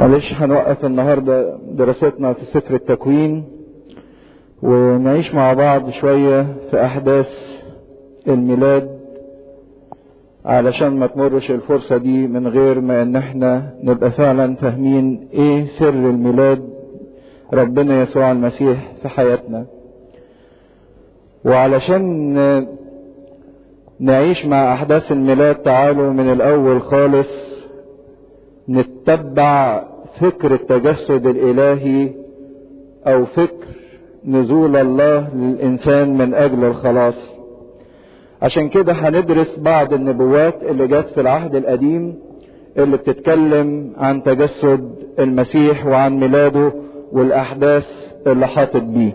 معلش هنوقف النهاردة دراستنا في سفر التكوين ونعيش مع بعض شوية في أحداث الميلاد علشان ما تمرش الفرصة دي من غير ما ان احنا نبقى فعلا فاهمين ايه سر الميلاد ربنا يسوع المسيح في حياتنا وعلشان نعيش مع احداث الميلاد تعالوا من الاول خالص نتبع فكر التجسد الالهي او فكر نزول الله للانسان من اجل الخلاص عشان كده هندرس بعض النبوات اللي جت في العهد القديم اللي بتتكلم عن تجسد المسيح وعن ميلاده والاحداث اللي حاطط بيه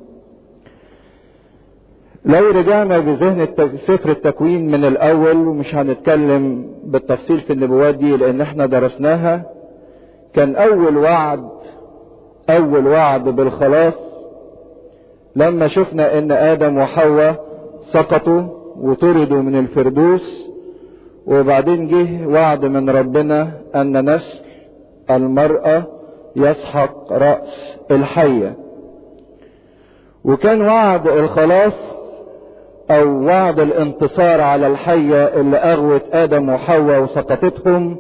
لو رجعنا بذهن سفر التكوين من الاول ومش هنتكلم بالتفصيل في النبوات دي لان احنا درسناها كان اول وعد اول وعد بالخلاص لما شفنا ان ادم وحواء سقطوا وطردوا من الفردوس وبعدين جه وعد من ربنا ان نسل المرأة يسحق رأس الحية وكان وعد الخلاص او وعد الانتصار على الحية اللي اغوت ادم وحواء وسقطتهم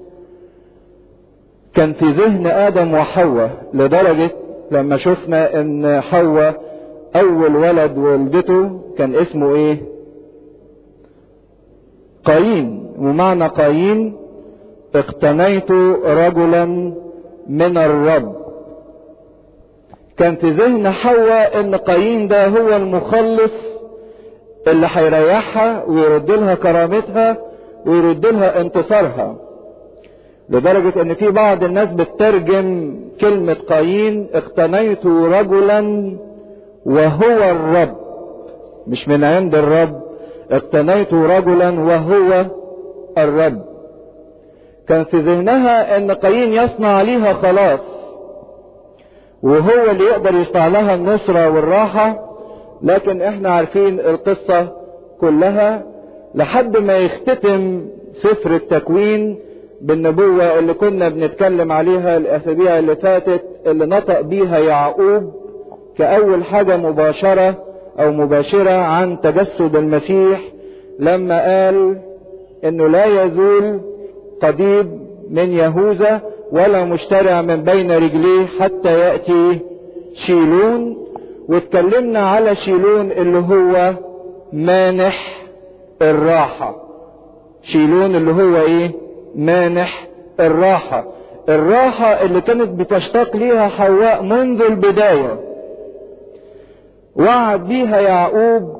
كان في ذهن ادم وحواء لدرجة لما شفنا ان حواء اول ولد ولدته كان اسمه ايه قايين ومعنى قايين اقتنيت رجلا من الرب كان في ذهن حواء ان قايين ده هو المخلص اللي هيريحها ويرد لها كرامتها ويرد لها انتصارها لدرجة ان في بعض الناس بتترجم كلمة قايين اقتنيت رجلا وهو الرب مش من عند الرب اقتنيت رجلا وهو الرب كان في ذهنها ان قايين يصنع ليها خلاص وهو اللي يقدر يصنع لها النصرة والراحة لكن احنا عارفين القصة كلها لحد ما يختتم سفر التكوين بالنبوة اللي كنا بنتكلم عليها الاسابيع اللي فاتت اللي نطق بيها يعقوب كأول حاجة مباشرة او مباشرة عن تجسد المسيح لما قال انه لا يزول قضيب من يهوذا ولا مشترع من بين رجليه حتى يأتي شيلون واتكلمنا على شيلون اللي هو مانح الراحة شيلون اللي هو ايه مانح الراحة الراحة اللي كانت بتشتاق ليها حواء منذ البداية وعد بيها يعقوب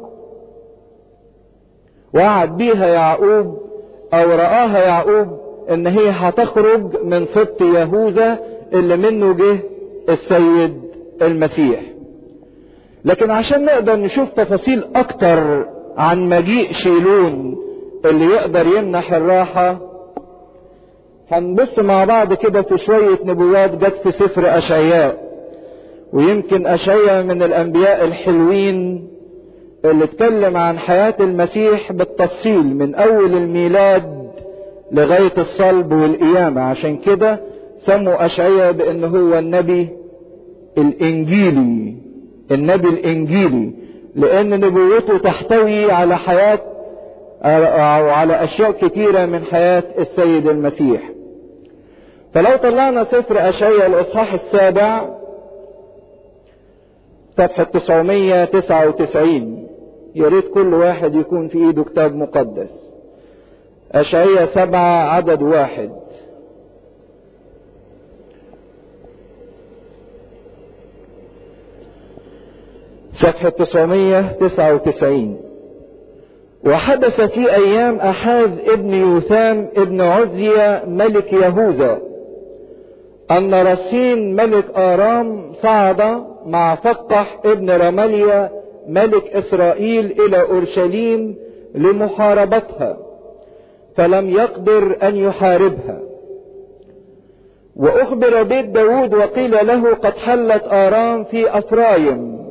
وعد بيها يعقوب او رآها يعقوب ان هي هتخرج من سبط يهوذا اللي منه جه السيد المسيح لكن عشان نقدر نشوف تفاصيل اكتر عن مجيء شيلون اللي يقدر يمنح الراحة هنبص مع بعض كده في شوية نبوات جت في سفر اشعياء ويمكن اشعياء من الانبياء الحلوين اللي اتكلم عن حياة المسيح بالتفصيل من اول الميلاد لغاية الصلب والقيامة عشان كده سموا اشعياء بان هو النبي الانجيلي النبي الانجيلي لان نبوته تحتوي على حياة او على اشياء كتيرة من حياة السيد المسيح فلو طلعنا سفر اشعياء الاصحاح السابع صفحة 999 يا ريت كل واحد يكون في ايده كتاب مقدس اشعياء سبعة عدد واحد صفحة 999 وحدث في ايام احاذ ابن يوثام ابن عزية ملك يهوذا ان رسين ملك ارام صعد مع فقح ابن رمليا ملك اسرائيل الى اورشليم لمحاربتها فلم يقدر ان يحاربها واخبر بيت داود وقيل له قد حلت ارام في افرايم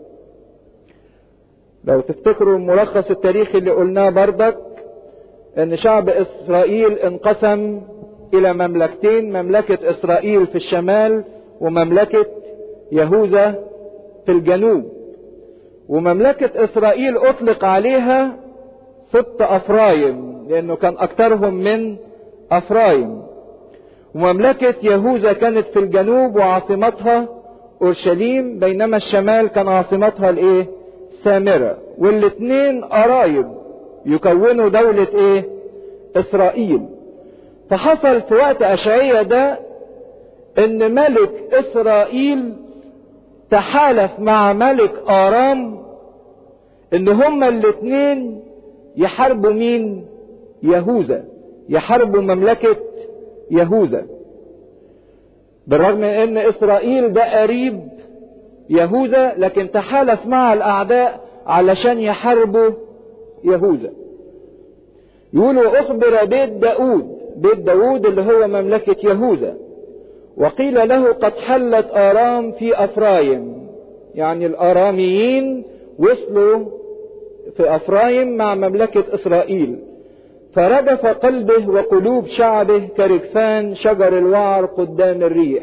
لو تفتكروا الملخص التاريخي اللي قلناه بردك ان شعب اسرائيل انقسم الى مملكتين مملكة اسرائيل في الشمال ومملكة يهوذا في الجنوب ومملكة اسرائيل اطلق عليها سبط افرايم لانه كان اكثرهم من افرايم ومملكة يهوذا كانت في الجنوب وعاصمتها اورشليم بينما الشمال كان عاصمتها الايه سامرة والاثنين قرايب يكونوا دولة ايه اسرائيل فحصل في وقت اشعية ده ان ملك اسرائيل تحالف مع ملك ارام ان هما الاثنين يحاربوا مين يهوذا يحاربوا مملكة يهوذا بالرغم من ان اسرائيل ده قريب يهوذا لكن تحالف مع الاعداء علشان يحاربوا يهوذا يقولوا اخبر بيت داود بيت داود اللي هو مملكة يهوذا وقيل له قد حلت ارام في افرايم يعني الاراميين وصلوا في افرايم مع مملكة اسرائيل فرجف قلبه وقلوب شعبه كرجفان شجر الوعر قدام الريح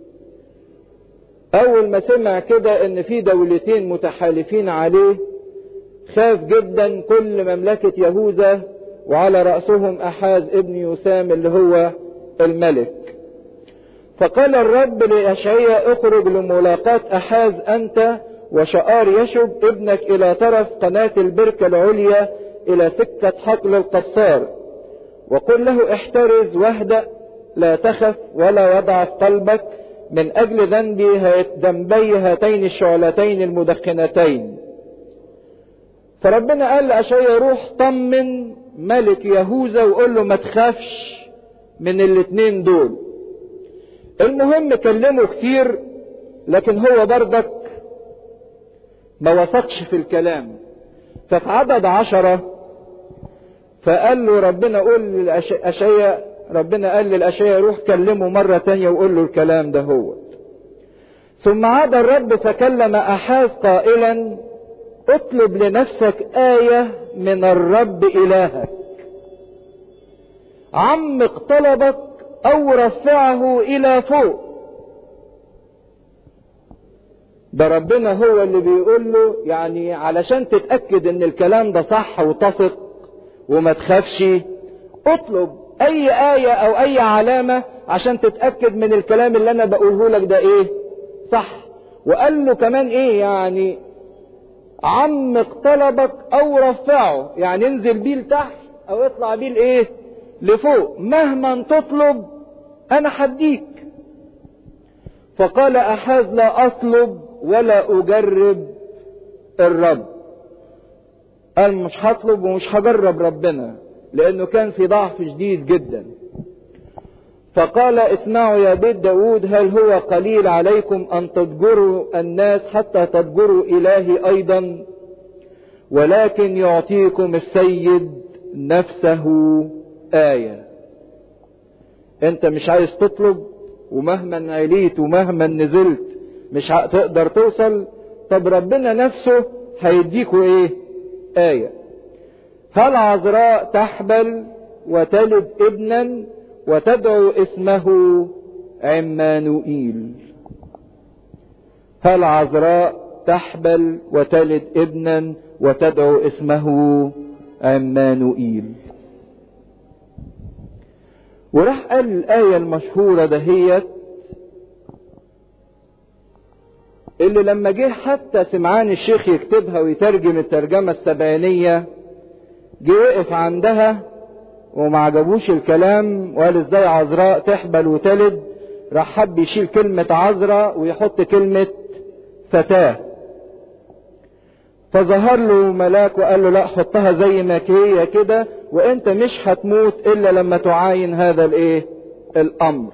اول ما سمع كده ان في دولتين متحالفين عليه خاف جدا كل مملكة يهوذا وعلى رأسهم احاز ابن يسام اللي هو الملك فقال الرب لأشعياء اخرج لملاقاة احاز انت وشعار يشب ابنك الى طرف قناة البركة العليا الى سكة حقل القصار وقل له احترز واهدأ لا تخف ولا يضعف قلبك من اجل ذنبي ذنبي هاتين الشعلتين المدخنتين فربنا قال لأشعيا روح طمن ملك يهوذا وقول له ما تخافش من الاتنين دول المهم كلمه كتير لكن هو برضك ما وثقش في الكلام ففي عدد عشرة فقال له ربنا قول للأشياء ربنا قال للأشياء روح كلمه مرة تانية وقول له الكلام ده هو ثم عاد الرب فكلم أحاز قائلا اطلب لنفسك آية من الرب إلهك عمق طلبك أو رفعه إلى فوق ده ربنا هو اللي بيقول له يعني علشان تتأكد ان الكلام ده صح وتثق وما تخافش اطلب اي آية او اي علامة عشان تتأكد من الكلام اللي انا بقوله لك ده ايه صح وقال له كمان ايه يعني عمق طلبك او رفعه يعني انزل بيه لتحت او اطلع بيه لايه لفوق مهما تطلب انا حديك فقال احاز لا اطلب ولا اجرب الرب قال مش هطلب ومش هجرب ربنا لانه كان في ضعف شديد جدا فقال اسمعوا يا بيت داود هل هو قليل عليكم ان تضجروا الناس حتى تضجروا الهي ايضا ولكن يعطيكم السيد نفسه آية انت مش عايز تطلب ومهما عليت ومهما نزلت مش هتقدر توصل طب ربنا نفسه هيديكوا ايه آية هل عذراء تحبل وتلد ابنا وتدعو اسمه عمانوئيل هل عذراء تحبل وتلد ابنا وتدعو اسمه عمانوئيل وراح قال الآية المشهورة دهيت اللي لما جه حتى سمعان الشيخ يكتبها ويترجم الترجمة السبعينية جه وقف عندها وما عجبوش الكلام وقال ازاي عذراء تحبل وتلد راح حب يشيل كلمة عذراء ويحط كلمة فتاة فظهر له ملاك وقال له لا حطها زي ما هي كده وانت مش هتموت الا لما تعاين هذا الايه الامر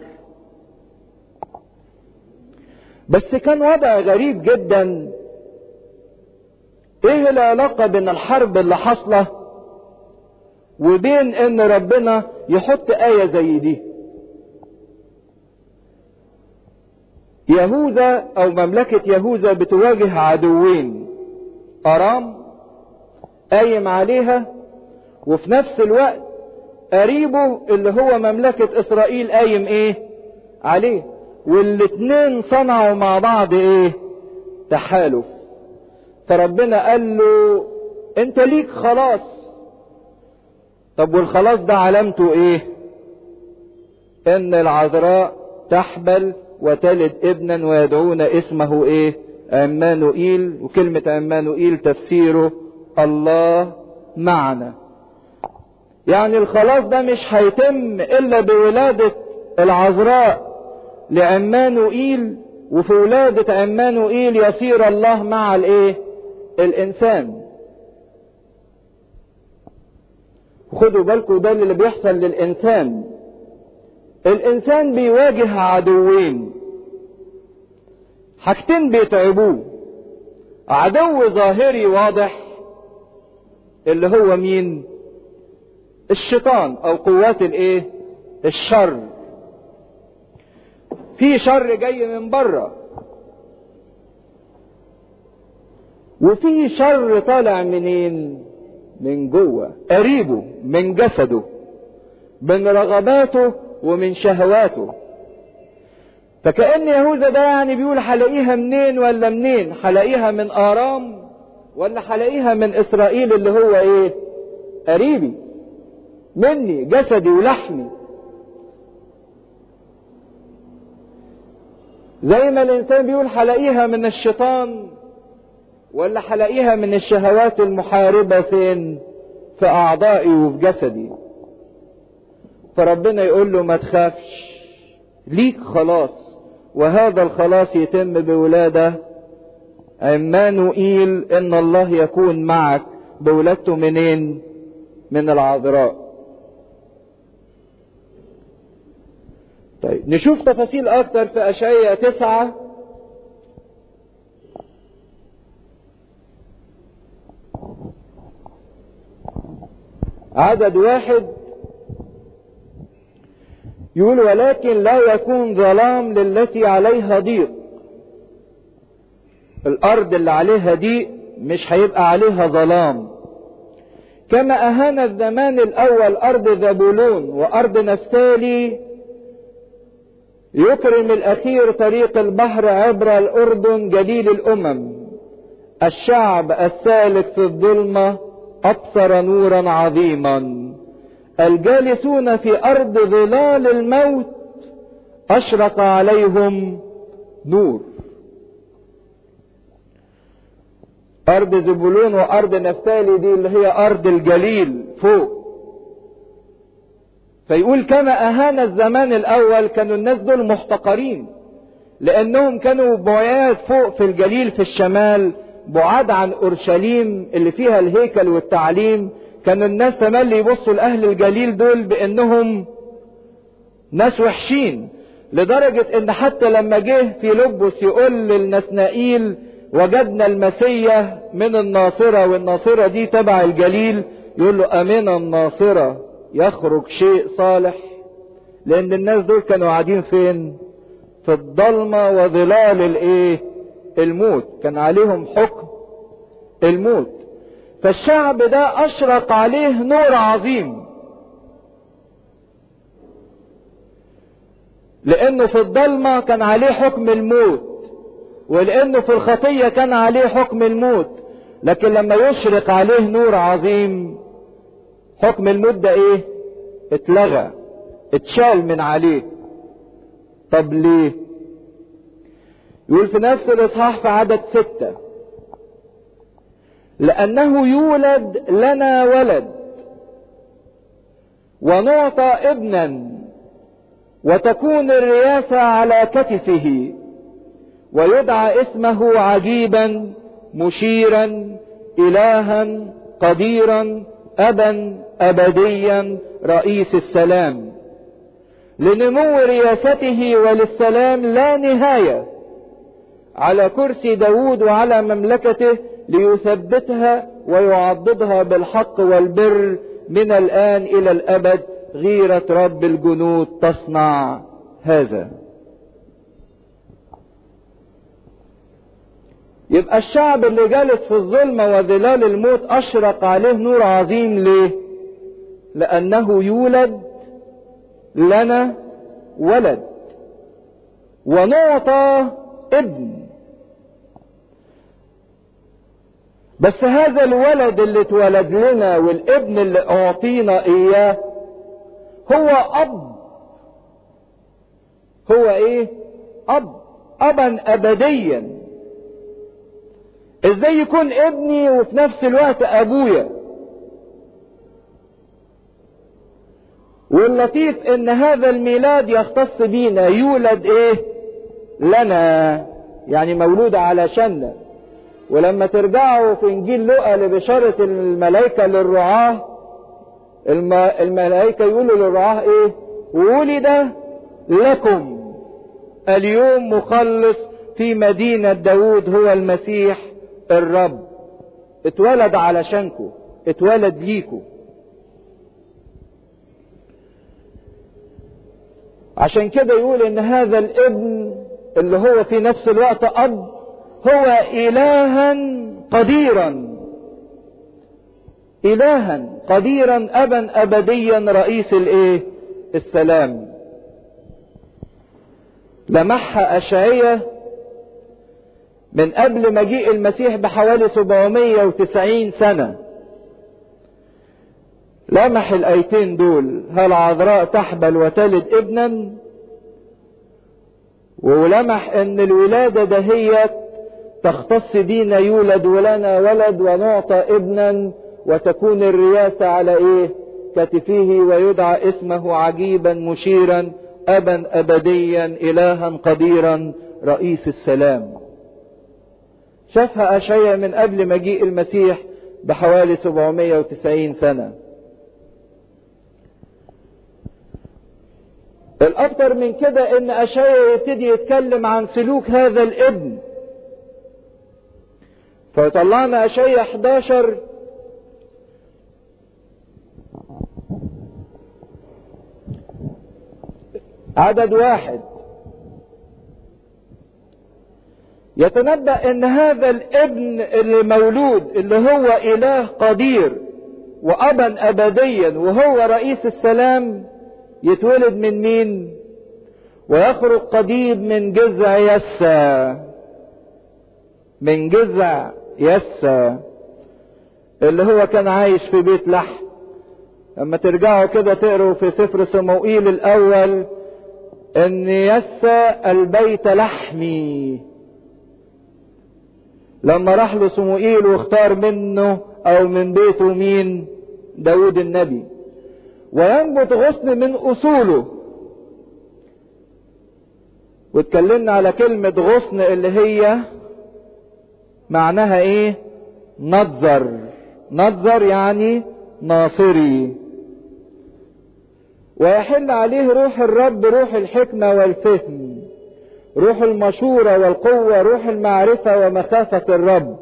بس كان وضع غريب جدا ايه العلاقة بين الحرب اللي حاصلة وبين ان ربنا يحط آية زي دي يهوذا او مملكة يهوذا بتواجه عدوين ارام قايم عليها وفي نفس الوقت قريبه اللي هو مملكة اسرائيل قايم ايه عليه والاتنين صنعوا مع بعض ايه تحالف فربنا قال له انت ليك خلاص طب والخلاص ده علامته ايه ان العذراء تحبل وتلد ابنا ويدعون اسمه ايه عمانوئيل وكلمة عمانوئيل تفسيره الله معنا يعني الخلاص ده مش هيتم الا بولادة العذراء لعمانوئيل وفي ولادة عمانوئيل يصير الله مع الايه الانسان خدوا بالكم ده اللي بيحصل للانسان الانسان بيواجه عدوين حاجتين بيتعبوه عدو ظاهري واضح اللي هو مين الشيطان او قوات الايه الشر في شر جاي من بره وفي شر طالع منين من جوه قريبه من جسده من رغباته ومن شهواته فكأن يهوذا ده يعني بيقول هلاقيها منين ولا منين هلاقيها من آرام ولا هلاقيها من إسرائيل اللي هو إيه قريبي مني جسدي ولحمي زي ما الإنسان بيقول هلاقيها من الشيطان ولا هلاقيها من الشهوات المحاربة فين في أعضائي وفي جسدي فربنا يقول له ما تخافش ليك خلاص وهذا الخلاص يتم بولادة عمانوئيل ان الله يكون معك بولادته منين من العذراء طيب نشوف تفاصيل اكتر في اشعياء تسعة عدد واحد يقول ولكن لا يكون ظلام للتي عليها ضيق الارض اللي عليها ضيق مش هيبقى عليها ظلام كما اهان الزمان الاول ارض زبولون وارض نفتالي يكرم الاخير طريق البحر عبر الاردن جليل الامم الشعب السالك في الظلمه ابصر نورا عظيما الجالسون في ارض ظلال الموت اشرق عليهم نور ارض زبولون وارض نفتالي دي اللي هي ارض الجليل فوق فيقول كما اهان الزمان الاول كانوا الناس دول محتقرين لانهم كانوا بعاد فوق في الجليل في الشمال بعاد عن اورشليم اللي فيها الهيكل والتعليم كان الناس تملي يبصوا لاهل الجليل دول بانهم ناس وحشين لدرجة ان حتى لما جه في لبس يقول للنسنائيل وجدنا المسيح من الناصرة والناصرة دي تبع الجليل يقول له امن الناصرة يخرج شيء صالح لان الناس دول كانوا قاعدين فين في الضلمة وظلال الايه الموت كان عليهم حكم الموت فالشعب ده اشرق عليه نور عظيم لانه في الضلمة كان عليه حكم الموت ولانه في الخطية كان عليه حكم الموت لكن لما يشرق عليه نور عظيم حكم الموت ده ايه اتلغى اتشال من عليه طب ليه يقول في نفس الاصحاح في عدد ستة لانه يولد لنا ولد ونعطى ابنا وتكون الرياسة على كتفه ويدعى اسمه عجيبا مشيرا الها قديرا ابا ابديا رئيس السلام لنمو رياسته وللسلام لا نهايه على كرسي داود وعلى مملكته ليثبتها ويعضدها بالحق والبر من الآن إلى الأبد غيرة رب الجنود تصنع هذا يبقى الشعب اللي جالس في الظلمة وظلال الموت أشرق عليه نور عظيم ليه؟ لأنه يولد لنا ولد ونعطى ابن بس هذا الولد اللي اتولد لنا والابن اللي اعطينا اياه هو اب هو ايه اب ابا ابديا ازاي يكون ابني وفي نفس الوقت ابويا واللطيف ان هذا الميلاد يختص بينا يولد ايه لنا يعني مولود علشاننا ولما ترجعوا في انجيل لوقا لبشارة الملائكة للرعاة الملائكة يقولوا للرعاة ايه ولد لكم اليوم مخلص في مدينة داود هو المسيح الرب اتولد علشانكم اتولد ليكم عشان كده يقول ان هذا الابن اللي هو في نفس الوقت اب هو الها قديرا الها قديرا ابا ابديا رئيس الايه السلام لمحها اشعية من قبل مجيء المسيح بحوالي 790 سنة لمح الايتين دول هل عذراء تحبل وتلد ابنا ولمح ان الولادة دهيت تختص بينا يولد ولنا ولد ونعطى ابنا وتكون الرياسة على ايه كتفيه ويدعى اسمه عجيبا مشيرا ابا ابديا الها قديرا رئيس السلام شافها اشعيا من قبل مجيء المسيح بحوالي 790 سنه الاكتر من كده ان اشعيا يبتدي يتكلم عن سلوك هذا الابن فطلعنا اشعيا 11 عدد واحد يتنبأ ان هذا الابن اللي مولود اللي هو اله قدير وابا ابديا وهو رئيس السلام يتولد من مين ويخرج قضيب من جذع يسى من جذع يسى اللي هو كان عايش في بيت لحم لما ترجعوا كده تقروا في سفر صموئيل الاول ان يسى البيت لحمي لما راح له صموئيل واختار منه او من بيته مين داود النبي وينبت غصن من اصوله واتكلمنا على كلمة غصن اللي هي معناها ايه نظر نظر يعني ناصري ويحل عليه روح الرب روح الحكمة والفهم روح المشورة والقوة روح المعرفة ومخافة الرب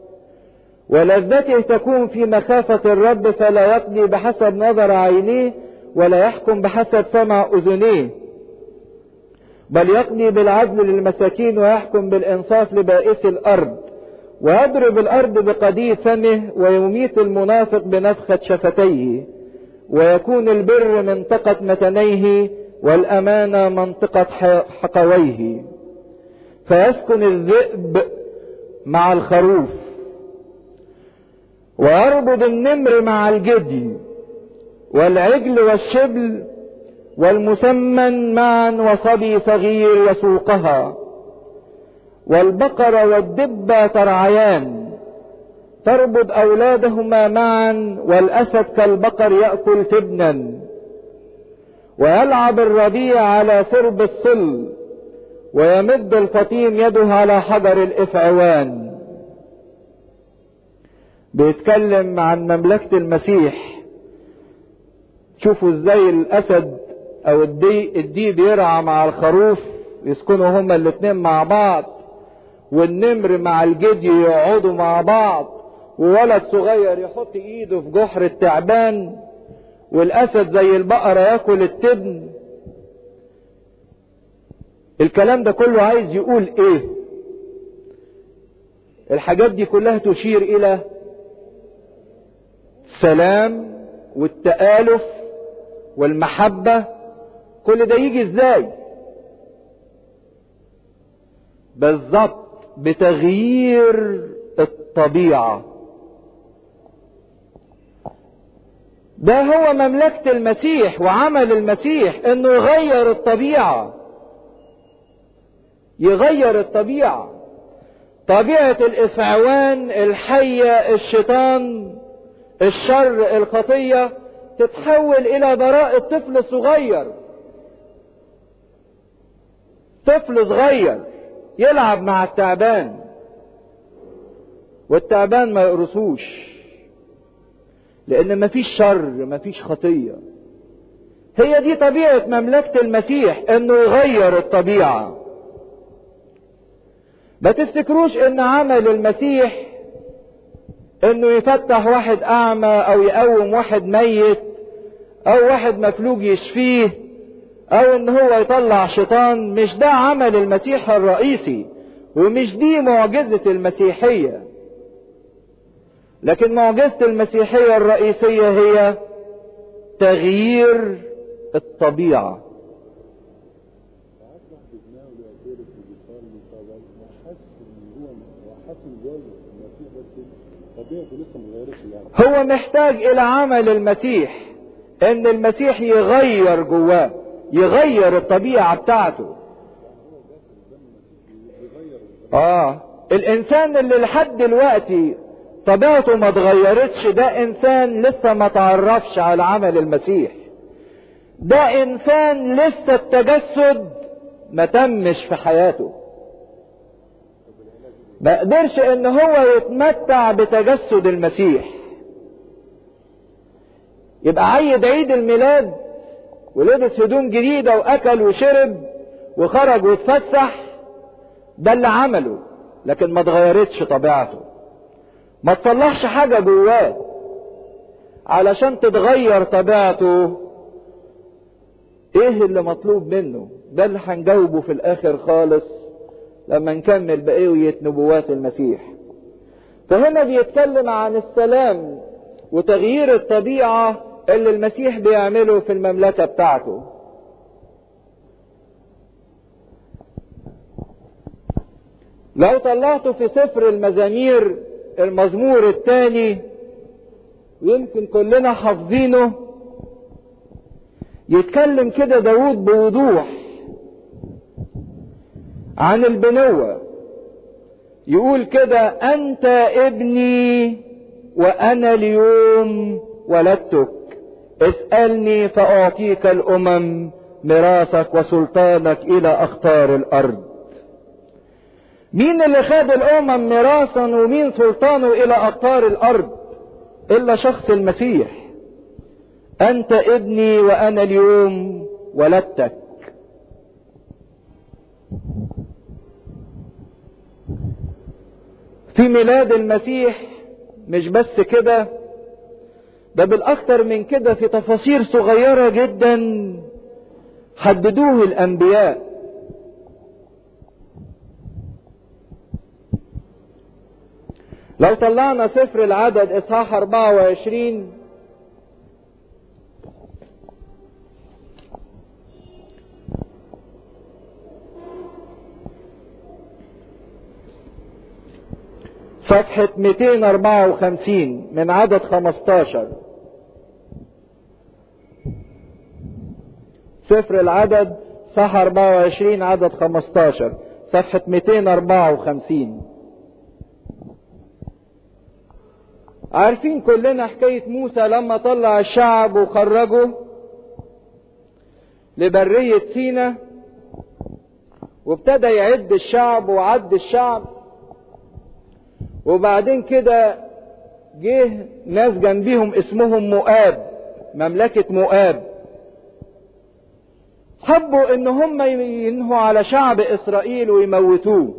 ولذته تكون في مخافة الرب فلا يقضي بحسب نظر عينيه ولا يحكم بحسب سمع أذنيه بل يقضي بالعدل للمساكين ويحكم بالإنصاف لبائس الأرض ويضرب الأرض بقديد فمه ويميت المنافق بنفخة شفتيه ويكون البر منطقة متنيه والأمانة منطقة حقويه فيسكن الذئب مع الخروف ويربض النمر مع الجدي والعجل والشبل والمسمن معا وصبي صغير يسوقها والبقر والدب ترعيان تربض أولادهما معا والأسد كالبقر يأكل تبنا ويلعب الرضيع على سرب الصل ويمد الفطيم يده على حجر الإفعوان بيتكلم عن مملكة المسيح شوفوا ازاي الأسد أو الدي الديب يرعى مع الخروف يسكنوا هما الاتنين مع بعض والنمر مع الجدي يقعدوا مع بعض وولد صغير يحط ايده في جحر التعبان والاسد زي البقرة ياكل التبن الكلام ده كله عايز يقول ايه الحاجات دي كلها تشير الى سلام والتآلف والمحبة كل ده يجي ازاي بالظبط بتغيير الطبيعة ده هو مملكة المسيح وعمل المسيح انه يغير الطبيعة يغير الطبيعة طبيعة الإفعوان الحية الشيطان الشر الخطية تتحول إلى براءة طفل صغير طفل صغير يلعب مع التعبان والتعبان ما يقرصوش لأن مفيش شر مفيش خطية هي دي طبيعة مملكة المسيح انه يغير الطبيعة ما تفتكروش ان عمل المسيح انه يفتح واحد اعمى او يقوم واحد ميت او واحد مفلوج يشفيه او ان هو يطلع شيطان مش ده عمل المسيح الرئيسي ومش دي معجزة المسيحية لكن معجزة المسيحية الرئيسية هي تغيير الطبيعة هو محتاج الى عمل المسيح ان المسيح يغير جواه يغير الطبيعة بتاعته اه الانسان اللي لحد دلوقتي طبيعته ما اتغيرتش ده انسان لسه ما تعرفش على عمل المسيح ده انسان لسه التجسد ما تمش في حياته ما قدرش ان هو يتمتع بتجسد المسيح يبقى عيد عيد الميلاد ولبس هدوم جديدة واكل وشرب وخرج واتفسح ده اللي عمله لكن ما اتغيرتش طبيعته ما تصلحش حاجة جواه علشان تتغير طبيعته ايه اللي مطلوب منه ده اللي هنجاوبه في الاخر خالص لما نكمل بقية نبوات المسيح فهنا بيتكلم عن السلام وتغيير الطبيعة اللي المسيح بيعمله في المملكة بتاعته لو طلعته في سفر المزامير المزمور الثاني ويمكن كلنا حافظينه يتكلم كده داود بوضوح عن البنوة يقول كده أنت ابني وأنا اليوم ولدتك اسألني فأعطيك الأمم ميراثك وسلطانك إلى أخطار الأرض مين اللي خد الأمم ميراثا ومين سلطانه إلى أقطار الأرض إلا شخص المسيح أنت ابني وأنا اليوم ولدتك في ميلاد المسيح مش بس كده ده بالأكتر من كده في تفاصيل صغيرة جدا حددوه الأنبياء لو طلعنا سفر العدد إصحاح 24 صفحة 254 من عدد 15 سفر العدد صح 24 عدد 15 صفحة 254 عارفين كلنا حكاية موسى لما طلع الشعب وخرجه لبرية سينا وابتدى يعد الشعب وعد الشعب وبعدين كده جه ناس جنبيهم اسمهم مؤاب مملكة مؤاب حبوا ان هم ينهوا على شعب اسرائيل ويموتوه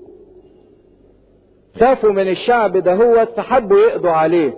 خافوا من الشعب ده هو فحبوا يقضوا عليه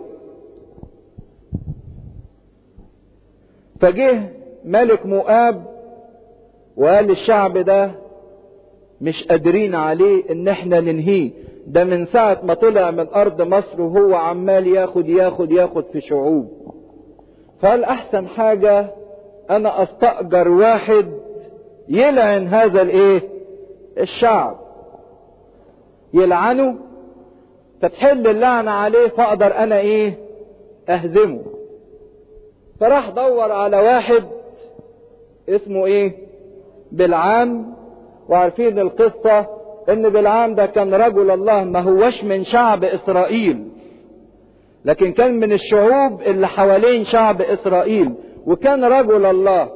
فجه ملك مؤاب وقال للشعب ده مش قادرين عليه ان احنا ننهيه ده من ساعة ما طلع من ارض مصر وهو عمال ياخد ياخد ياخد في شعوب فقال احسن حاجة انا استأجر واحد يلعن هذا الايه الشعب يلعنه فتحل اللعنة عليه فاقدر انا ايه اهزمه فراح دور على واحد اسمه ايه بالعام وعارفين القصة ان بالعام ده كان رجل الله ما هوش من شعب اسرائيل لكن كان من الشعوب اللي حوالين شعب اسرائيل وكان رجل الله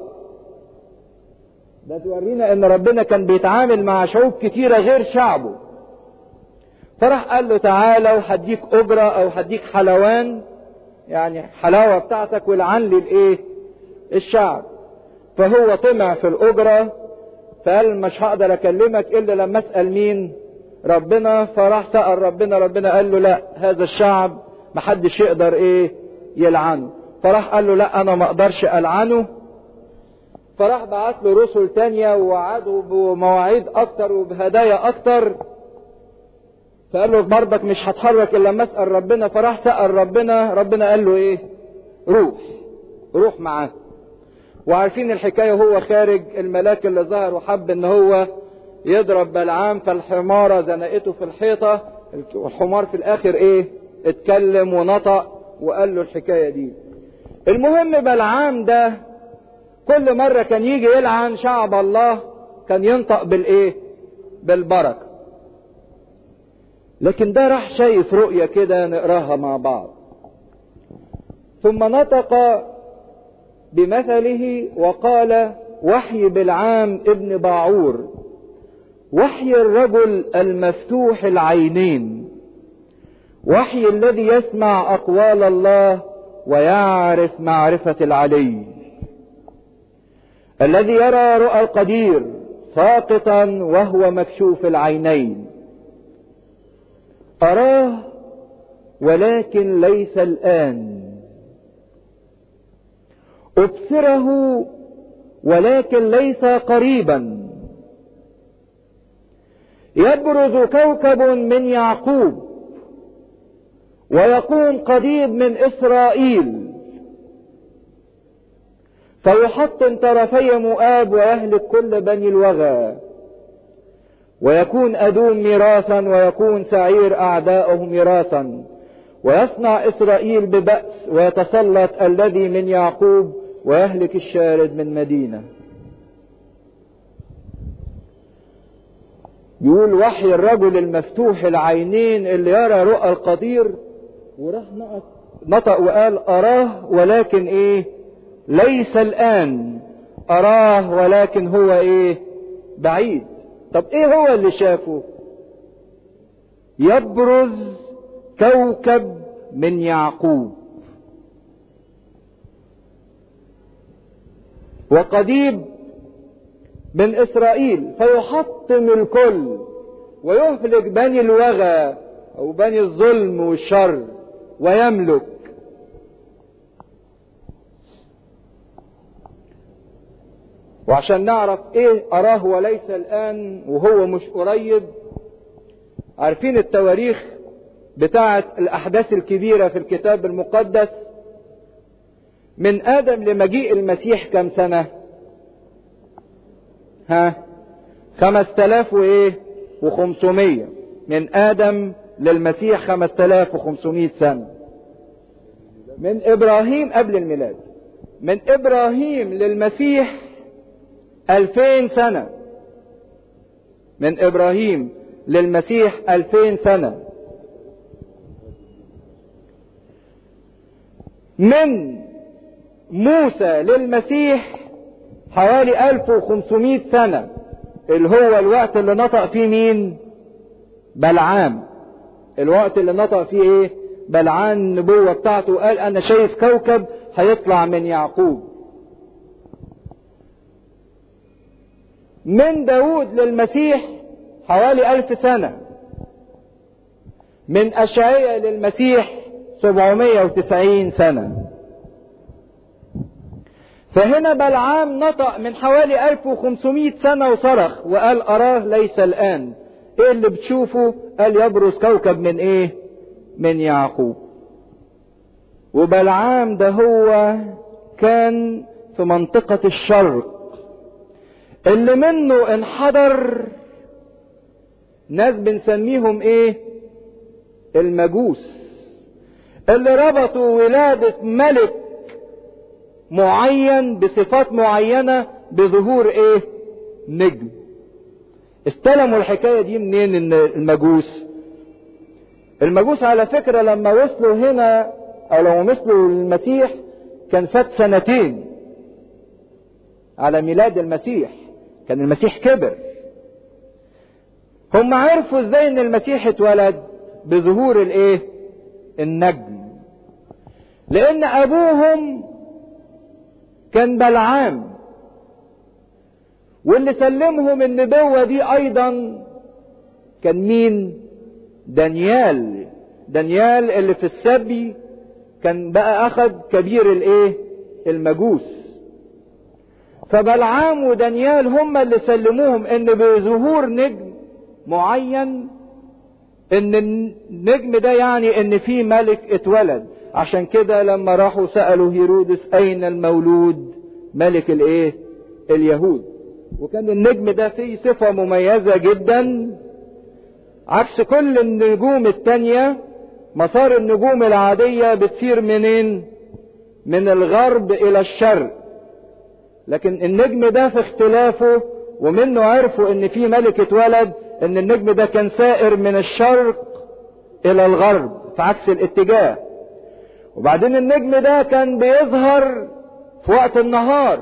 ده تورينا ان ربنا كان بيتعامل مع شعوب كتيرة غير شعبه فراح قال له تعالى وهديك اجرة او هديك حلوان يعني حلاوة بتاعتك والعن لي الايه الشعب فهو طمع في الاجرة فقال مش هقدر اكلمك الا لما اسأل مين ربنا فراح سأل ربنا ربنا قال له لا هذا الشعب محدش يقدر ايه يلعنه فراح قال له لا انا ما اقدرش العنه فراح بعت له رسل تانية ووعده بمواعيد اكتر وبهدايا اكتر فقال له برضك مش هتحرك الا لما اسال ربنا فراح سال ربنا ربنا قال له ايه روح روح معاه وعارفين الحكايه وهو خارج الملاك اللي ظهر وحب ان هو يضرب بلعام فالحماره زنقته في الحيطه والحمار في الاخر ايه اتكلم ونطق وقال له الحكايه دي المهم بلعام ده كل مره كان يجي يلعن شعب الله كان ينطق بالايه بالبركه لكن ده راح شايف رؤية كده نقراها مع بعض ثم نطق بمثله وقال وحي بالعام ابن باعور وحي الرجل المفتوح العينين وحي الذي يسمع اقوال الله ويعرف معرفة العلي الذي يرى رؤى القدير ساقطا وهو مكشوف العينين أراه ولكن ليس الآن أبصره ولكن ليس قريبا يبرز كوكب من يعقوب ويقوم قضيب من إسرائيل فيحطم طرفي مؤاب ويهلك كل بني الوغى ويكون أدوم ميراثا ويكون سعير أعداؤه ميراثا ويصنع إسرائيل ببأس ويتسلط الذي من يعقوب ويهلك الشارد من مدينة يقول وحي الرجل المفتوح العينين اللي يرى رؤى القدير وراح نطق وقال أراه ولكن إيه ليس الآن أراه ولكن هو إيه بعيد طب ايه هو اللي شافه يبرز كوكب من يعقوب وقديب من اسرائيل فيحطم الكل ويهلك بني الوغى او بني الظلم والشر ويملك وعشان نعرف ايه اراه وليس الان وهو مش قريب عارفين التواريخ بتاعة الاحداث الكبيرة في الكتاب المقدس من ادم لمجيء المسيح كم سنة ها خمس تلاف وايه وخمسمية من ادم للمسيح خمس تلاف وخمسمائة سنة من ابراهيم قبل الميلاد من ابراهيم للمسيح ألفين سنة من إبراهيم للمسيح ألفين سنة من موسى للمسيح حوالي ألف وخمسمائة سنة اللي هو الوقت اللي نطق فيه مين بلعام الوقت اللي نطق فيه ايه بلعام النبوة بتاعته وقال انا شايف كوكب هيطلع من يعقوب من داود للمسيح حوالي ألف سنة من أشعية للمسيح 790 سنة فهنا بلعام نطق من حوالي 1500 سنة وصرخ وقال أراه ليس الآن إيه اللي بتشوفه قال يبرز كوكب من إيه من يعقوب وبلعام ده هو كان في منطقة الشرق اللي منه انحدر ناس بنسميهم ايه المجوس اللي ربطوا ولادة ملك معين بصفات معينة بظهور ايه نجم استلموا الحكاية دي منين ان المجوس المجوس على فكرة لما وصلوا هنا او لو وصلوا المسيح كان فات سنتين على ميلاد المسيح كان المسيح كبر هم عرفوا ازاي ان المسيح اتولد بظهور الايه النجم لان ابوهم كان بلعام واللي سلمهم النبوة دي ايضا كان مين دانيال دانيال اللي في السبي كان بقى اخذ كبير الايه المجوس فبلعام ودانيال هم اللي سلموهم ان بظهور نجم معين ان النجم ده يعني ان في ملك اتولد عشان كده لما راحوا سألوا هيرودس اين المولود ملك الايه اليهود وكان النجم ده فيه صفة مميزة جدا عكس كل النجوم التانية مسار النجوم العادية بتسير منين من الغرب الى الشرق لكن النجم ده في اختلافه ومنه عرفوا ان في ملك اتولد ان النجم ده كان سائر من الشرق الى الغرب في عكس الاتجاه وبعدين النجم ده كان بيظهر في وقت النهار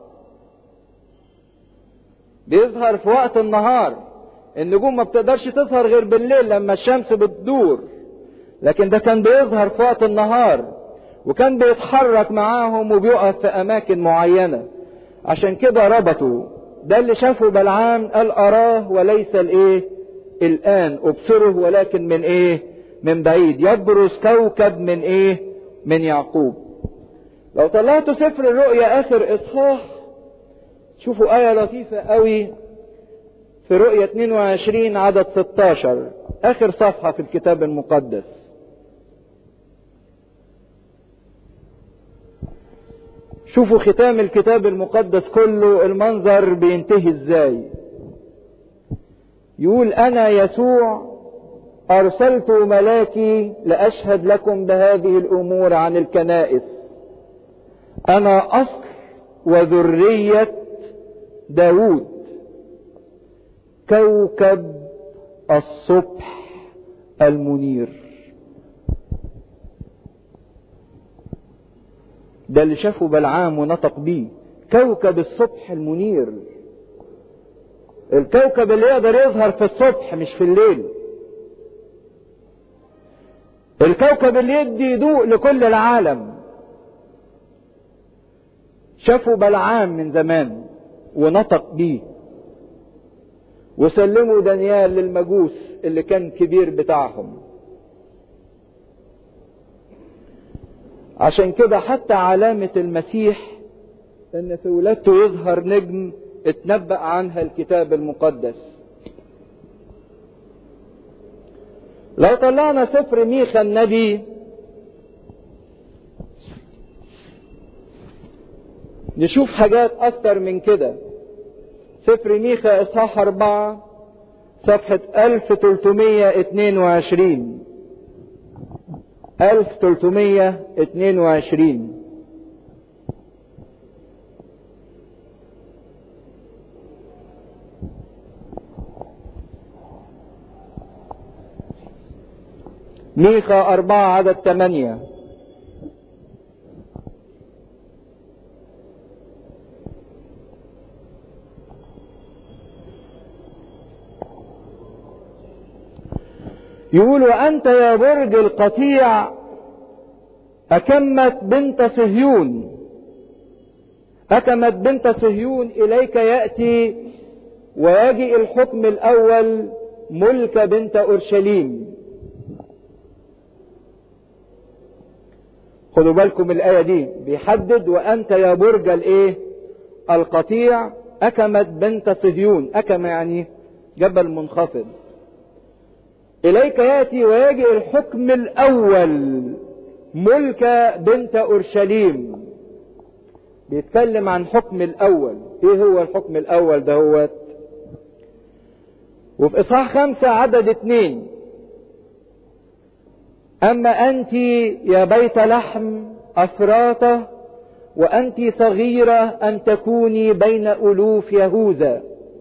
بيظهر في وقت النهار النجوم ما بتقدرش تظهر غير بالليل لما الشمس بتدور لكن ده كان بيظهر في وقت النهار وكان بيتحرك معاهم وبيقف في اماكن معينه عشان كده ربطوا ده اللي شافه بلعام قال اراه وليس الايه الان ابصره ولكن من ايه من بعيد يبرز كوكب من ايه من يعقوب لو طلعتوا سفر الرؤيا اخر اصحاح شوفوا آية لطيفة قوي في رؤية 22 عدد 16 آخر صفحة في الكتاب المقدس شوفوا ختام الكتاب المقدس كله المنظر بينتهي ازاي يقول انا يسوع ارسلت ملاكي لاشهد لكم بهذه الامور عن الكنائس انا اصل وذريه داود كوكب الصبح المنير ده اللي شافه بلعام ونطق بيه كوكب الصبح المنير الكوكب اللي يقدر يظهر في الصبح مش في الليل الكوكب اللي يدي ضوء لكل العالم شافوا بلعام من زمان ونطق بيه وسلموا دانيال للمجوس اللي كان كبير بتاعهم عشان كده حتى علامة المسيح ان في ولادته يظهر نجم اتنبأ عنها الكتاب المقدس لو طلعنا سفر ميخا النبي نشوف حاجات اكتر من كده سفر ميخا اصحاح اربعة صفحة 1322 1322 ميخا أربعة عدد ثمانية يقول وأنت يا برج القطيع أكمت بنت صهيون أكمت بنت صهيون إليك يأتي ويجي الحكم الأول ملك بنت أورشليم خدوا بالكم الآية دي بيحدد وأنت يا برج الإيه القطيع أكمت بنت صهيون أكم يعني جبل منخفض إليك يأتي ويجي الحكم الأول ملك بنت أورشليم بيتكلم عن حكم الاول ايه هو الحكم الاول دهوت وفي اصحاح خمسة عدد اتنين اما انت يا بيت لحم افراطة وانت صغيرة ان تكوني بين الوف يهوذا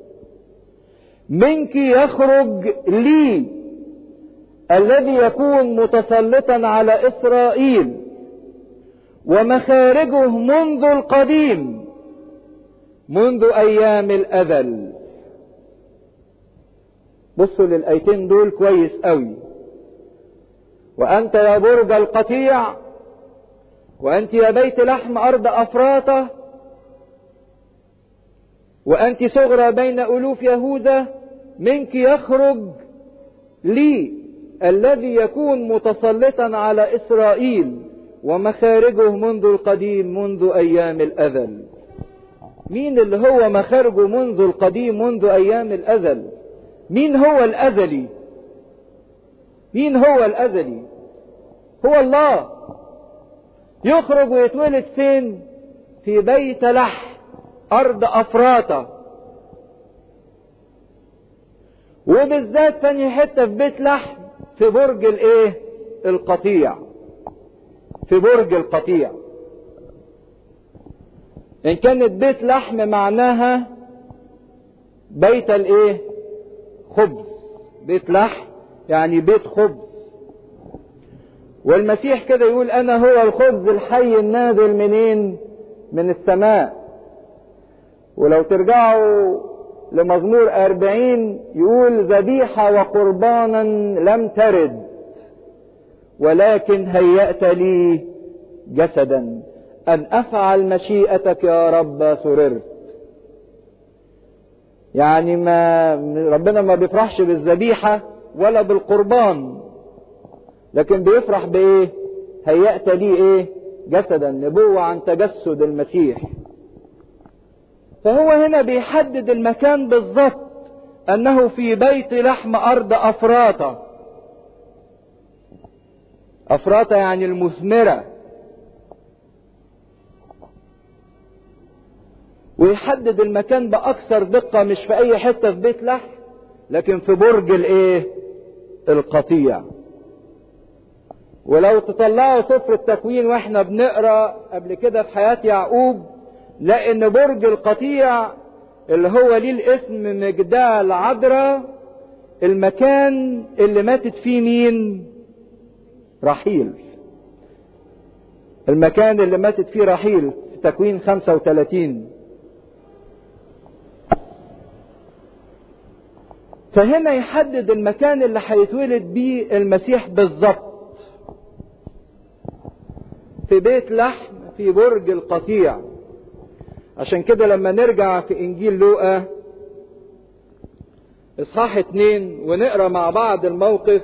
منك يخرج لي الذي يكون متسلطا على اسرائيل ومخارجه منذ القديم منذ ايام الازل بصوا للايتين دول كويس قوي وانت يا برج القطيع وانت يا بيت لحم ارض افراطه وانت صغرى بين الوف يهوذا منك يخرج لي الذي يكون متسلطا على اسرائيل ومخارجه منذ القديم منذ ايام الازل مين اللي هو مخارجه منذ القديم منذ ايام الازل مين هو الازلي مين هو الازلي هو الله يخرج ويتولد فين في بيت لح ارض افراطة وبالذات ثاني حتة في بيت لحم في برج الايه القطيع في برج القطيع ان كانت بيت لحم معناها بيت الايه خبز بيت لحم يعني بيت خبز والمسيح كده يقول انا هو الخبز الحي النازل منين من السماء ولو ترجعوا لمزمور أربعين يقول ذبيحة وقربانا لم ترد ولكن هيأت لي جسدا أن أفعل مشيئتك يا رب سررت يعني ما ربنا ما بيفرحش بالذبيحة ولا بالقربان لكن بيفرح بايه هيأت لي ايه جسدا نبوة عن تجسد المسيح فهو هنا بيحدد المكان بالظبط انه في بيت لحم ارض افراطة افراطة يعني المثمرة ويحدد المكان باكثر دقة مش في اي حتة في بيت لحم لكن في برج الايه القطيع ولو تطلعوا سفر التكوين واحنا بنقرا قبل كده في حياة يعقوب لان برج القطيع اللي هو ليه الاسم مجدال عذراء المكان اللي ماتت فيه مين رحيل المكان اللي ماتت فيه رحيل في تكوين 35 فهنا يحدد المكان اللي هيتولد بيه المسيح بالظبط في بيت لحم في برج القطيع عشان كده لما نرجع في انجيل لوقا اصحاح اتنين ونقرا مع بعض الموقف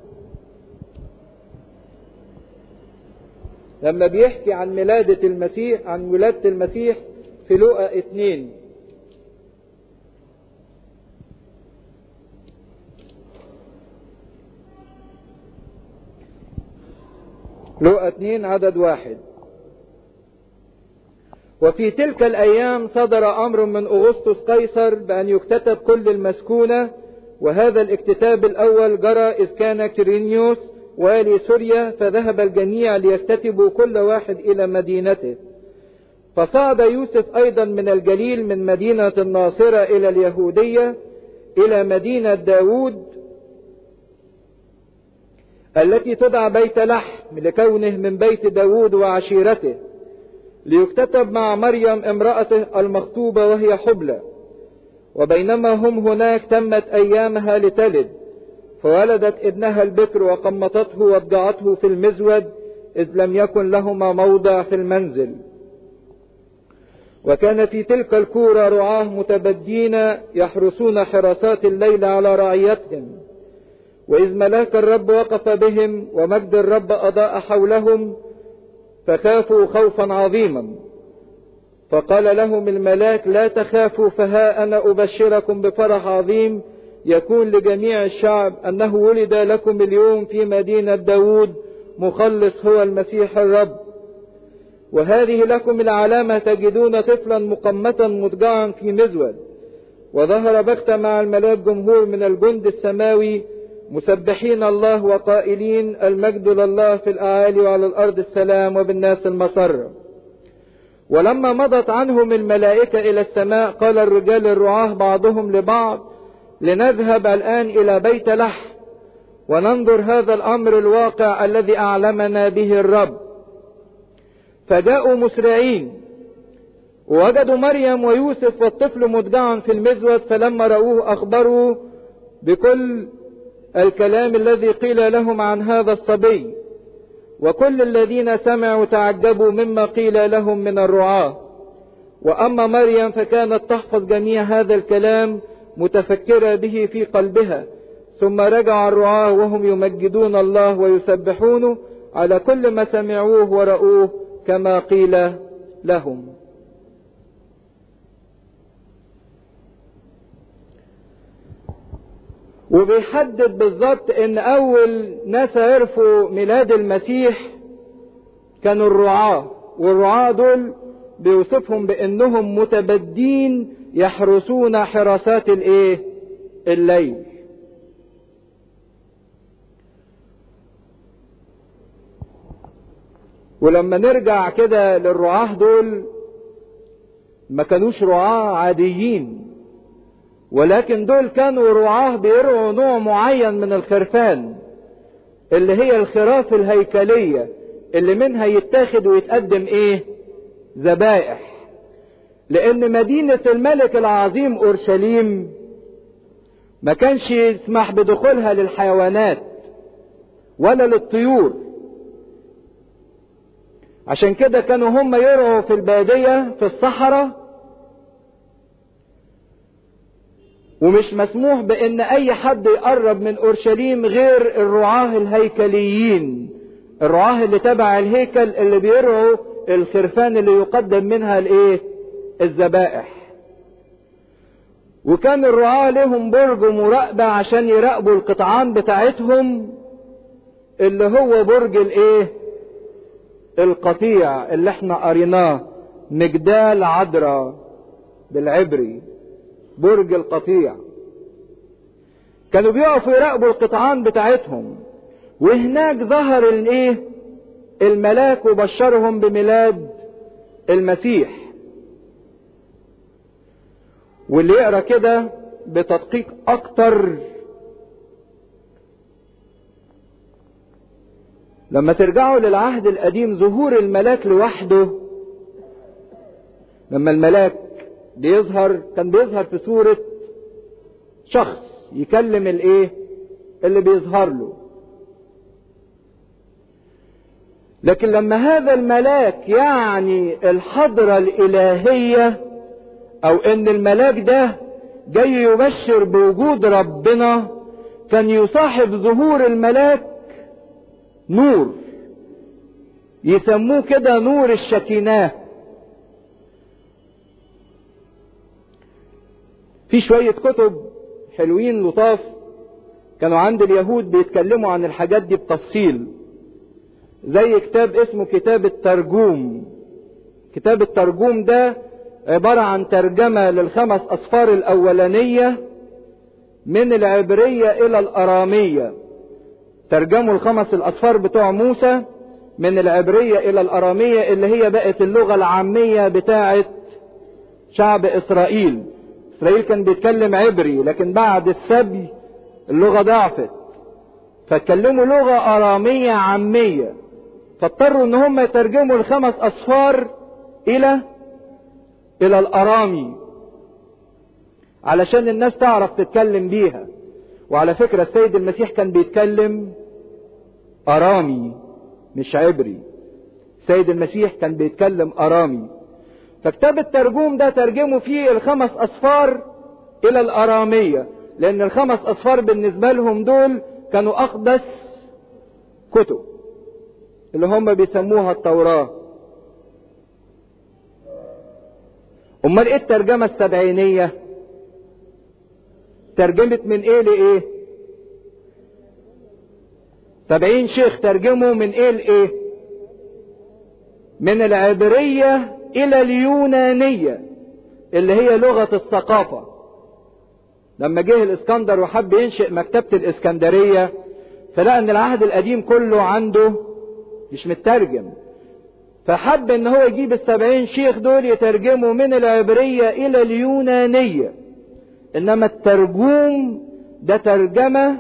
لما بيحكي عن ميلادة المسيح عن ولادة المسيح في لوقا اتنين لوقا اتنين عدد واحد وفي تلك الأيام صدر أمر من أغسطس قيصر بأن يكتتب كل المسكونة وهذا الاكتتاب الأول جرى إذ كان كيرينيوس والي سوريا فذهب الجميع ليكتتبوا كل واحد إلى مدينته فصعد يوسف أيضا من الجليل من مدينة الناصرة إلى اليهودية إلى مدينة داود التي تدعى بيت لحم لكونه من بيت داود وعشيرته ليكتتب مع مريم امرأته المخطوبة وهي حبلى وبينما هم هناك تمت أيامها لتلد فولدت ابنها البكر وقمطته وابدعته في المزود إذ لم يكن لهما موضع في المنزل وكان في تلك الكورة رعاه متبدين يحرسون حراسات الليل على رعيتهم وإذ ملاك الرب وقف بهم ومجد الرب أضاء حولهم فخافوا خوفا عظيما فقال لهم الملاك لا تخافوا فها أنا أبشركم بفرح عظيم يكون لجميع الشعب أنه ولد لكم اليوم في مدينة داود مخلص هو المسيح الرب وهذه لكم العلامة تجدون طفلا مقمتا مضجعا في مزود وظهر بخت مع الملاك جمهور من الجند السماوي مسبحين الله وقائلين المجد لله في الأعالي وعلى الأرض السلام وبالناس المسر ولما مضت عنهم الملائكة إلى السماء قال الرجال الرعاه بعضهم لبعض لنذهب الآن إلى بيت لحم وننظر هذا الأمر الواقع الذي أعلمنا به الرب فجاءوا مسرعين ووجدوا مريم ويوسف والطفل مدجعا في المزود فلما رأوه أخبروا بكل الكلام الذي قيل لهم عن هذا الصبي وكل الذين سمعوا تعجبوا مما قيل لهم من الرعاة وأما مريم فكانت تحفظ جميع هذا الكلام متفكرة به في قلبها ثم رجع الرعاة وهم يمجدون الله ويسبحونه على كل ما سمعوه ورأوه كما قيل لهم وبيحدد بالظبط ان اول ناس عرفوا ميلاد المسيح كانوا الرعاة والرعاة دول بيوصفهم بانهم متبدين يحرسون حراسات الايه الليل ولما نرجع كده للرعاة دول ما كانوش رعاة عاديين ولكن دول كانوا رعاة بيرعوا نوع معين من الخرفان اللي هي الخراف الهيكلية اللي منها يتاخد ويتقدم ايه ذبائح لان مدينة الملك العظيم اورشليم ما كانش يسمح بدخولها للحيوانات ولا للطيور عشان كده كانوا هم يرعوا في البادية في الصحراء ومش مسموح بان اي حد يقرب من اورشليم غير الرعاة الهيكليين الرعاة اللي تبع الهيكل اللي بيرعوا الخرفان اللي يقدم منها الايه الذبائح وكان الرعاة لهم برج مراقبة عشان يراقبوا القطعان بتاعتهم اللي هو برج الايه القطيع اللي احنا قريناه مجدال عذراء بالعبري برج القطيع كانوا بيقفوا يراقبوا القطعان بتاعتهم وهناك ظهر الايه الملاك وبشرهم بميلاد المسيح واللي يقرا كده بتدقيق اكتر لما ترجعوا للعهد القديم ظهور الملاك لوحده لما الملاك بيظهر كان بيظهر في صورة شخص يكلم الايه اللي بيظهر له لكن لما هذا الملاك يعني الحضرة الإلهية أو إن الملاك ده جاي يبشر بوجود ربنا كان يصاحب ظهور الملاك نور يسموه كده نور الشكيناه في شوية كتب حلوين لطاف كانوا عند اليهود بيتكلموا عن الحاجات دي بتفصيل زي كتاب اسمه كتاب الترجوم كتاب الترجوم ده عبارة عن ترجمة للخمس أصفار الأولانية من العبرية إلى الأرامية ترجموا الخمس الأصفار بتوع موسى من العبرية إلى الأرامية اللي هي بقت اللغة العامية بتاعة شعب إسرائيل إسرائيل كان بيتكلم عبري لكن بعد السبي اللغة ضعفت فاتكلموا لغة أرامية عامية فاضطروا ان هم يترجموا الخمس أصفار إلى إلى الأرامي علشان الناس تعرف تتكلم بيها وعلى فكرة السيد المسيح كان بيتكلم أرامي مش عبري السيد المسيح كان بيتكلم أرامي فكتاب الترجوم ده ترجموا فيه الخمس أصفار إلى الأرامية لأن الخمس أصفار بالنسبة لهم دول كانوا أقدس كتب اللي هم بيسموها التوراة أمال إيه الترجمة السبعينية؟ ترجمت من إيه لإيه؟ سبعين شيخ ترجموا من إيه لإيه؟ من العبرية إلى اليونانية اللي هي لغة الثقافة لما جه الإسكندر وحب ينشئ مكتبة الإسكندرية فلقى إن العهد القديم كله عنده مش مترجم فحب إن هو يجيب السبعين شيخ دول يترجموا من العبرية إلى اليونانية إنما الترجوم ده ترجمة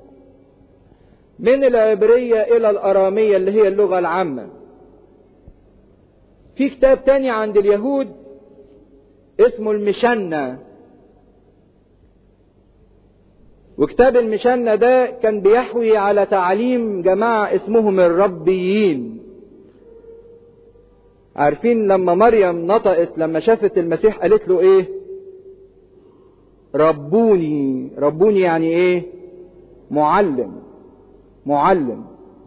من العبرية إلى الأرامية اللي هي اللغة العامة في كتاب تاني عند اليهود اسمه المشنة وكتاب المشنة ده كان بيحوي على تعليم جماعة اسمهم الربيين عارفين لما مريم نطقت لما شافت المسيح قالت له ايه ربوني ربوني يعني ايه معلم معلم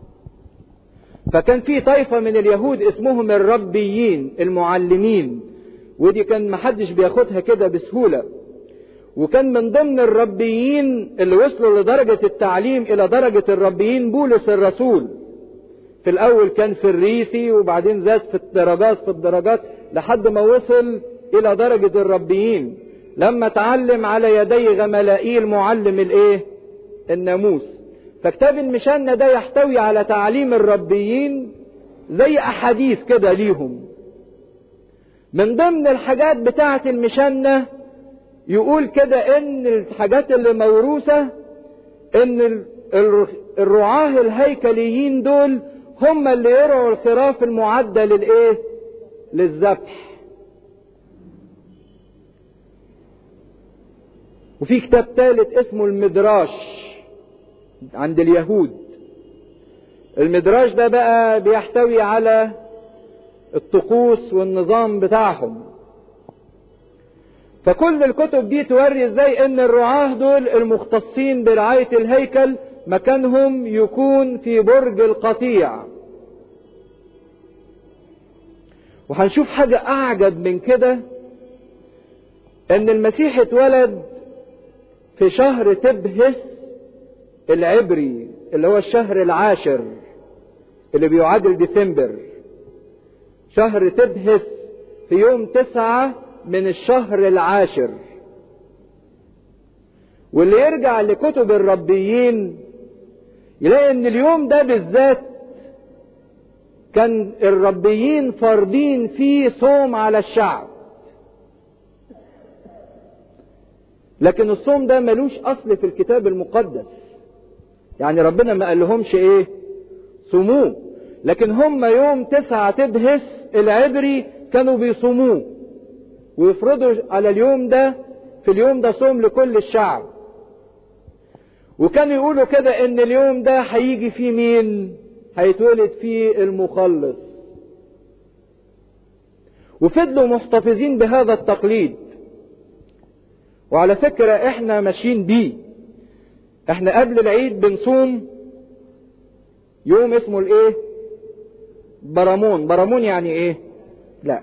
فكان في طائفة من اليهود اسمهم الربيين المعلمين ودي كان محدش بياخدها كده بسهولة وكان من ضمن الربيين اللي وصلوا لدرجة التعليم إلى درجة الربيين بولس الرسول في الأول كان في الريسي وبعدين زاد في الدرجات في الدرجات لحد ما وصل إلى درجة الربيين لما تعلم على يدي غملائيل معلم الإيه؟ الناموس فكتاب المشنة ده يحتوي على تعليم الربيين زي أحاديث كده ليهم من ضمن الحاجات بتاعة المشنة يقول كده ان الحاجات اللي موروثة ان الرعاة الهيكليين دول هم اللي يرعوا الخراف المعدة للايه للذبح وفي كتاب ثالث اسمه المدراش عند اليهود المدراش ده بقى بيحتوي على الطقوس والنظام بتاعهم فكل الكتب دي توري ازاي ان الرعاة دول المختصين برعاية الهيكل مكانهم يكون في برج القطيع وهنشوف حاجة اعجب من كده ان المسيح اتولد في شهر تبهس العبري اللي هو الشهر العاشر اللي بيعادل ديسمبر شهر تبهس في يوم تسعة من الشهر العاشر واللي يرجع لكتب الربيين يلاقي ان اليوم ده بالذات كان الربيين فارضين فيه صوم على الشعب لكن الصوم ده ملوش اصل في الكتاب المقدس يعني ربنا ما قال لهمش ايه صوموه لكن هم يوم تسعة تبهس العبري كانوا بيصوموه ويفرضوا على اليوم ده في اليوم ده صوم لكل الشعب وكانوا يقولوا كده ان اليوم ده هيجي فيه مين هيتولد فيه المخلص وفضلوا محتفظين بهذا التقليد وعلى فكرة احنا ماشيين بيه احنا قبل العيد بنصوم يوم اسمه الايه برامون برامون يعني ايه لا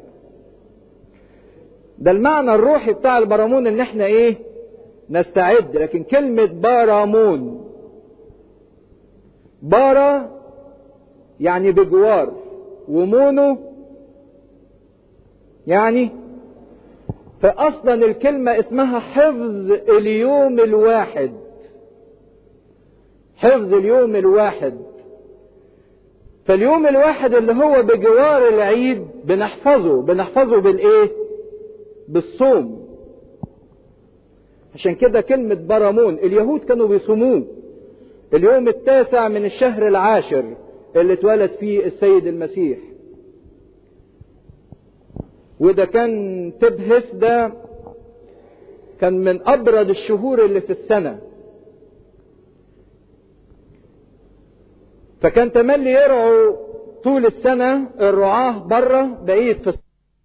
ده المعنى الروحي بتاع البرامون ان احنا ايه نستعد لكن كلمة بارامون بارا يعني بجوار ومونو يعني فاصلا الكلمة اسمها حفظ اليوم الواحد حفظ اليوم الواحد فاليوم الواحد اللي هو بجوار العيد بنحفظه بنحفظه بالايه بالصوم عشان كده كلمة برامون اليهود كانوا بيصوموه اليوم التاسع من الشهر العاشر اللي اتولد فيه السيد المسيح وده كان تبهس ده كان من ابرد الشهور اللي في السنه فكان تملي يرعوا طول السنة الرعاة بره بعيد في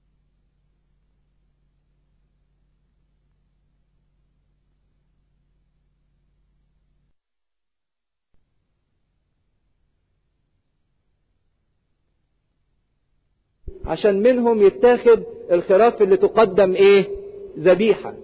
عشان منهم يتاخد الخراف اللي تقدم ايه ذبيحه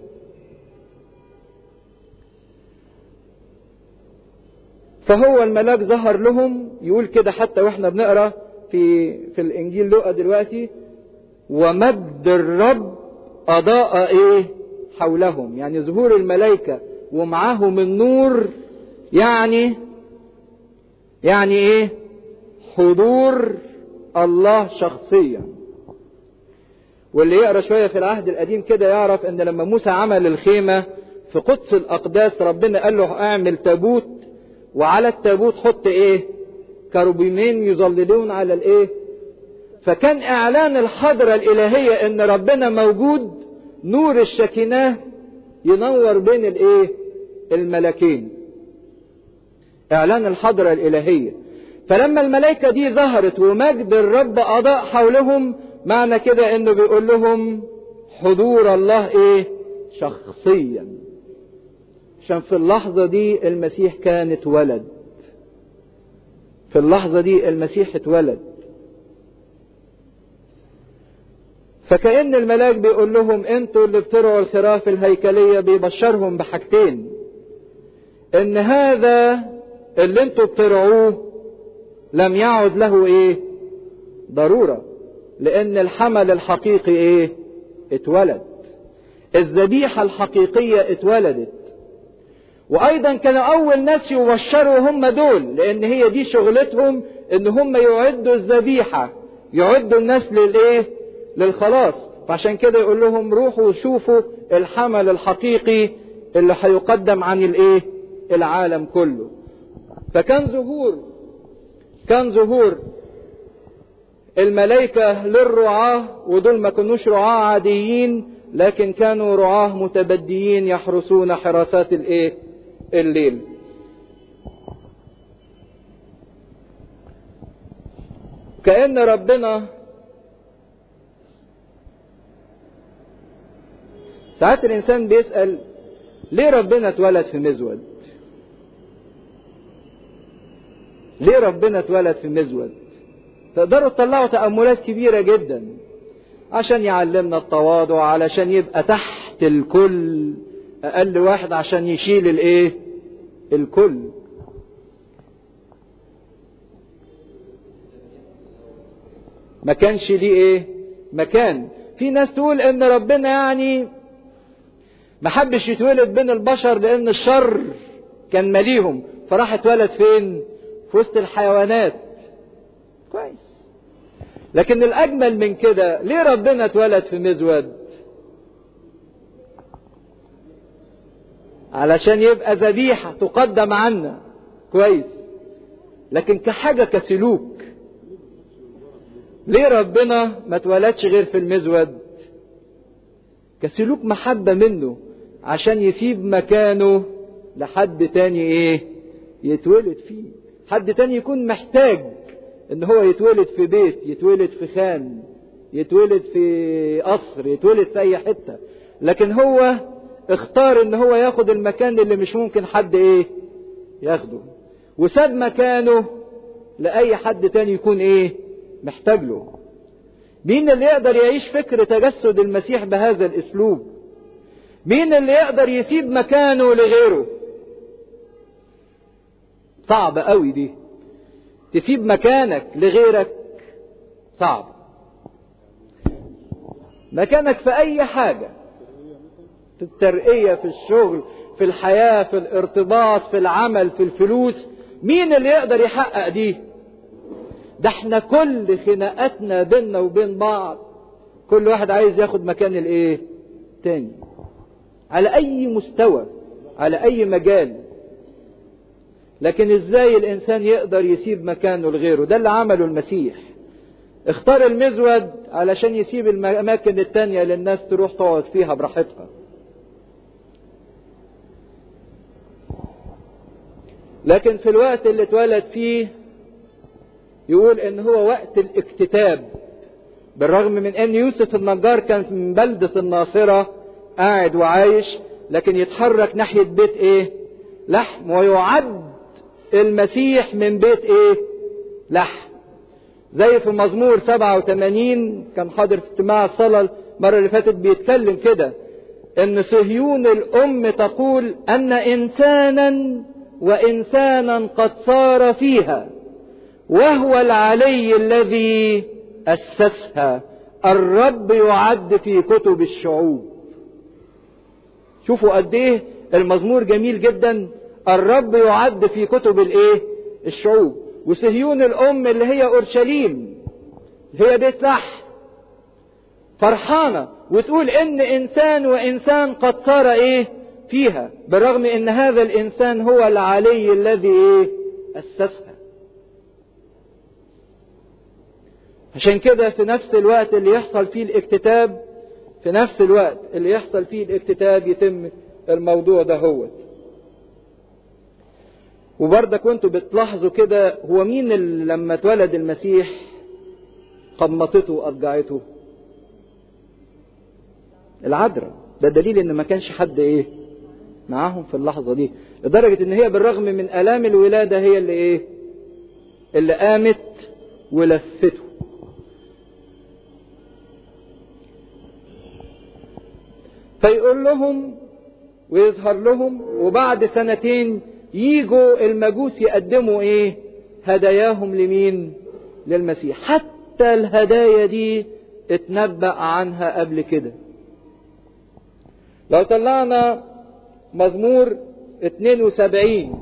فهو الملاك ظهر لهم يقول كده حتى واحنا بنقرا في في الانجيل لوقا دلوقتي ومجد الرب اضاء ايه حولهم يعني ظهور الملائكه ومعاهم النور يعني يعني ايه حضور الله شخصيا واللي يقرا شويه في العهد القديم كده يعرف ان لما موسى عمل الخيمه في قدس الاقداس ربنا قال له اعمل تابوت وعلى التابوت حط ايه كروبيمين يظللون على الايه فكان اعلان الحضره الالهيه ان ربنا موجود نور الشكيناه ينور بين الايه الملكين اعلان الحضره الالهيه فلما الملائكه دي ظهرت ومجد الرب اضاء حولهم معنى كده انه بيقول لهم حضور الله ايه شخصيا عشان في اللحظة دي المسيح كان اتولد في اللحظة دي المسيح اتولد فكأن الملاك بيقول لهم انتوا اللي بترعوا الخراف الهيكلية بيبشرهم بحاجتين ان هذا اللي انتوا بترعوه لم يعد له ايه ضرورة لان الحمل الحقيقي ايه اتولد الذبيحة الحقيقية اتولدت وايضا كانوا اول ناس يبشروا هم دول لان هي دي شغلتهم ان هم يعدوا الذبيحة يعدوا الناس للايه للخلاص فعشان كده يقول لهم روحوا وشوفوا الحمل الحقيقي اللي هيقدم عن الايه العالم كله فكان ظهور كان ظهور الملائكة للرعاة ودول ما كانوش رعاة عاديين لكن كانوا رعاة متبديين يحرسون حراسات الايه الليل كأن ربنا ساعات الإنسان بيسأل ليه ربنا اتولد في مزود ليه ربنا اتولد في مزود تقدروا تطلعوا تأملات كبيرة جدا عشان يعلمنا التواضع علشان يبقى تحت الكل أقل واحد عشان يشيل الإيه الكل ما كانش ليه ايه مكان في ناس تقول ان ربنا يعني ما حبش يتولد بين البشر لان الشر كان مليهم فراح اتولد فين في وسط الحيوانات كويس لكن الاجمل من كده ليه ربنا اتولد في مزود علشان يبقى ذبيحة تقدم عنا كويس لكن كحاجة كسلوك ليه ربنا ما اتولدش غير في المزود كسلوك محبة منه عشان يسيب مكانه لحد تاني ايه يتولد فيه حد تاني يكون محتاج ان هو يتولد في بيت يتولد في خان يتولد في قصر يتولد في اي حتة لكن هو اختار ان هو ياخد المكان اللي مش ممكن حد ايه ياخده وساب مكانه لاي حد تاني يكون ايه محتاج له مين اللي يقدر يعيش فكر تجسد المسيح بهذا الاسلوب مين اللي يقدر يسيب مكانه لغيره صعب قوي دي تسيب مكانك لغيرك صعب مكانك في اي حاجه في الترقيه في الشغل في الحياه في الارتباط في العمل في الفلوس مين اللي يقدر يحقق دي ده احنا كل خناقاتنا بيننا وبين بعض كل واحد عايز ياخد مكان الايه تاني على اي مستوى على اي مجال لكن ازاي الانسان يقدر يسيب مكانه لغيره ده اللي عمله المسيح اختار المزود علشان يسيب الاماكن التانية للناس تروح تقعد فيها براحتها لكن في الوقت اللي اتولد فيه يقول ان هو وقت الاكتتاب بالرغم من ان يوسف النجار كان من بلدة الناصرة قاعد وعايش لكن يتحرك ناحية بيت ايه لحم ويعد المسيح من بيت ايه لحم زي في مزمور 87 كان حاضر في اجتماع الصلاة المرة اللي فاتت بيتكلم كده ان صهيون الام تقول ان انسانا وانسانا قد صار فيها وهو العلي الذي أسسها الرب يعد في كتب الشعوب شوفوا قد ايه المزمور جميل جدا الرب يعد في كتب الايه الشعوب وصهيون الام اللي هي اورشليم هي بيت لحم فرحانة وتقول ان انسان وانسان قد صار ايه فيها بالرغم ان هذا الانسان هو العلي الذي ايه اسسها عشان كده في نفس الوقت اللي يحصل فيه الاكتتاب في نفس الوقت اللي يحصل فيه الاكتتاب يتم الموضوع ده هو وبرضك وانتوا بتلاحظوا كده هو مين اللي لما اتولد المسيح قمطته وأضجعته العذراء ده دليل ان ما كانش حد ايه معاهم في اللحظة دي لدرجة ان هي بالرغم من الام الولادة هي اللي ايه اللي قامت ولفته فيقول لهم ويظهر لهم وبعد سنتين يجوا المجوس يقدموا ايه هداياهم لمين للمسيح حتى الهدايا دي اتنبأ عنها قبل كده لو طلعنا مزمور 72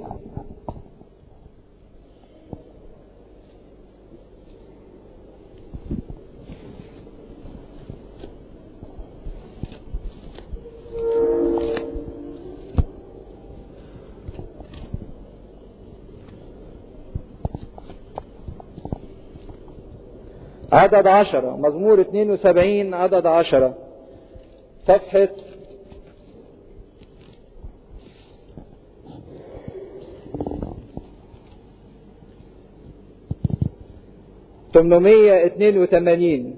عدد عشرة مزمور 72 عدد عشرة صفحة تمنمية اتنين وتمانين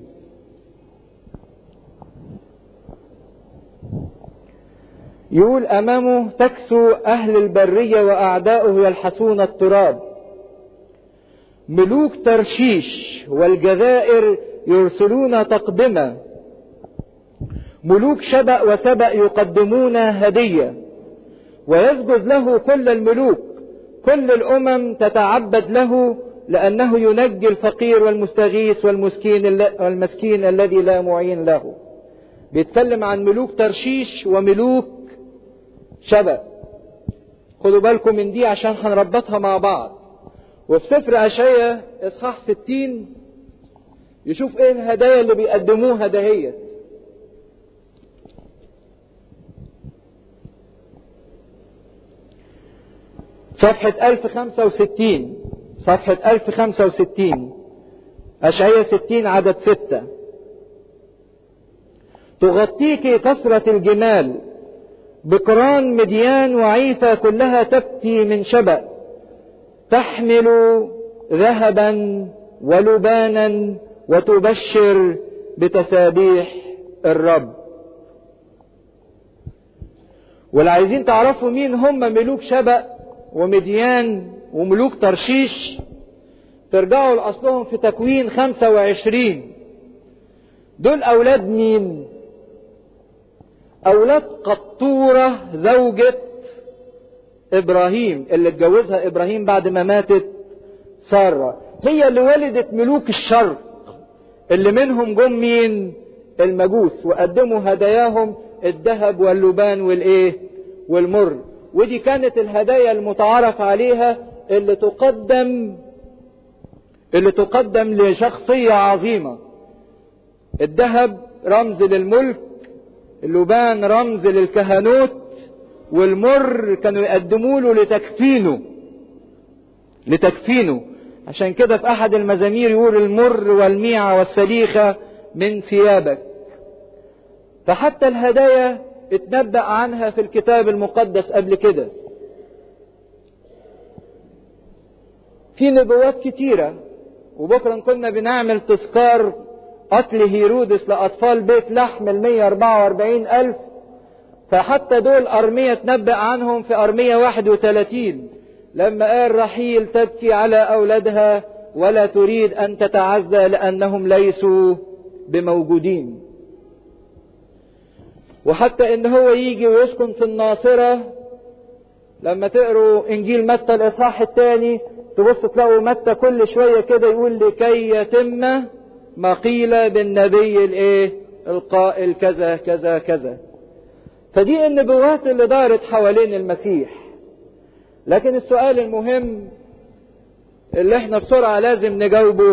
يقول أمامه تكسو أهل البرية وأعداؤه يلحسون التراب ملوك ترشيش والجزائر يرسلون تقدمة ملوك شبأ وسبأ يقدمون هدية ويسجد له كل الملوك كل الأمم تتعبد له لأنه ينجي الفقير والمستغيث والمسكين والمسكين الذي لا معين له بيتكلم عن ملوك ترشيش وملوك شبأ خدوا بالكم من دي عشان هنربطها مع بعض وفي سفر أشعية إصحاح ستين يشوف إيه الهدايا اللي بيقدموها دهيت صفحة 1065 صفحة 1065 أشعية 60 عدد 6 تغطيك كثرة الجمال بقران مديان وعيفة كلها تبكي من شبأ تحمل ذهبا ولبانا وتبشر بتسابيح الرب واللي عايزين تعرفوا مين هم ملوك شبأ ومديان وملوك ترشيش ترجعوا لأصلهم في تكوين 25 دول أولاد مين؟ أولاد قطورة زوجة إبراهيم اللي اتجوزها إبراهيم بعد ما ماتت سارة هي اللي ولدت ملوك الشرق اللي منهم جم مين؟ المجوس وقدموا هداياهم الذهب واللبان والإيه؟ والمر ودي كانت الهدايا المتعارف عليها اللي تقدم اللي تقدم لشخصية عظيمة الذهب رمز للملك اللبان رمز للكهنوت والمر كانوا يقدموا له لتكفينه لتكفينه عشان كده في احد المزامير يقول المر والميعة والسليخة من ثيابك فحتى الهدايا اتنبأ عنها في الكتاب المقدس قبل كده في نبوات كتيرة وبكرة كنا بنعمل تذكار قتل هيرودس لأطفال بيت لحم ال 144 ألف فحتى دول أرمية تنبأ عنهم في أرمية 31 لما قال رحيل تبكي على أولادها ولا تريد أن تتعزى لأنهم ليسوا بموجودين وحتى ان هو يجي ويسكن في الناصرة لما تقروا انجيل متى الاصحاح الثاني تبص تلاقوا متى كل شوية كده يقول لكي يتم ما قيل بالنبي الايه القائل كذا كذا كذا فدي النبوات اللي دارت حوالين المسيح لكن السؤال المهم اللي احنا بسرعة لازم نجاوبه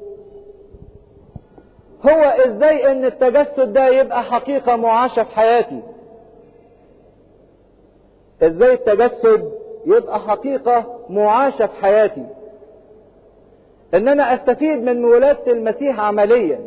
هو ازاي ان التجسد ده يبقى حقيقة معاشة في حياتي ازاي التجسد يبقى حقيقة معاشة في حياتي ان انا استفيد من ولادة المسيح عمليا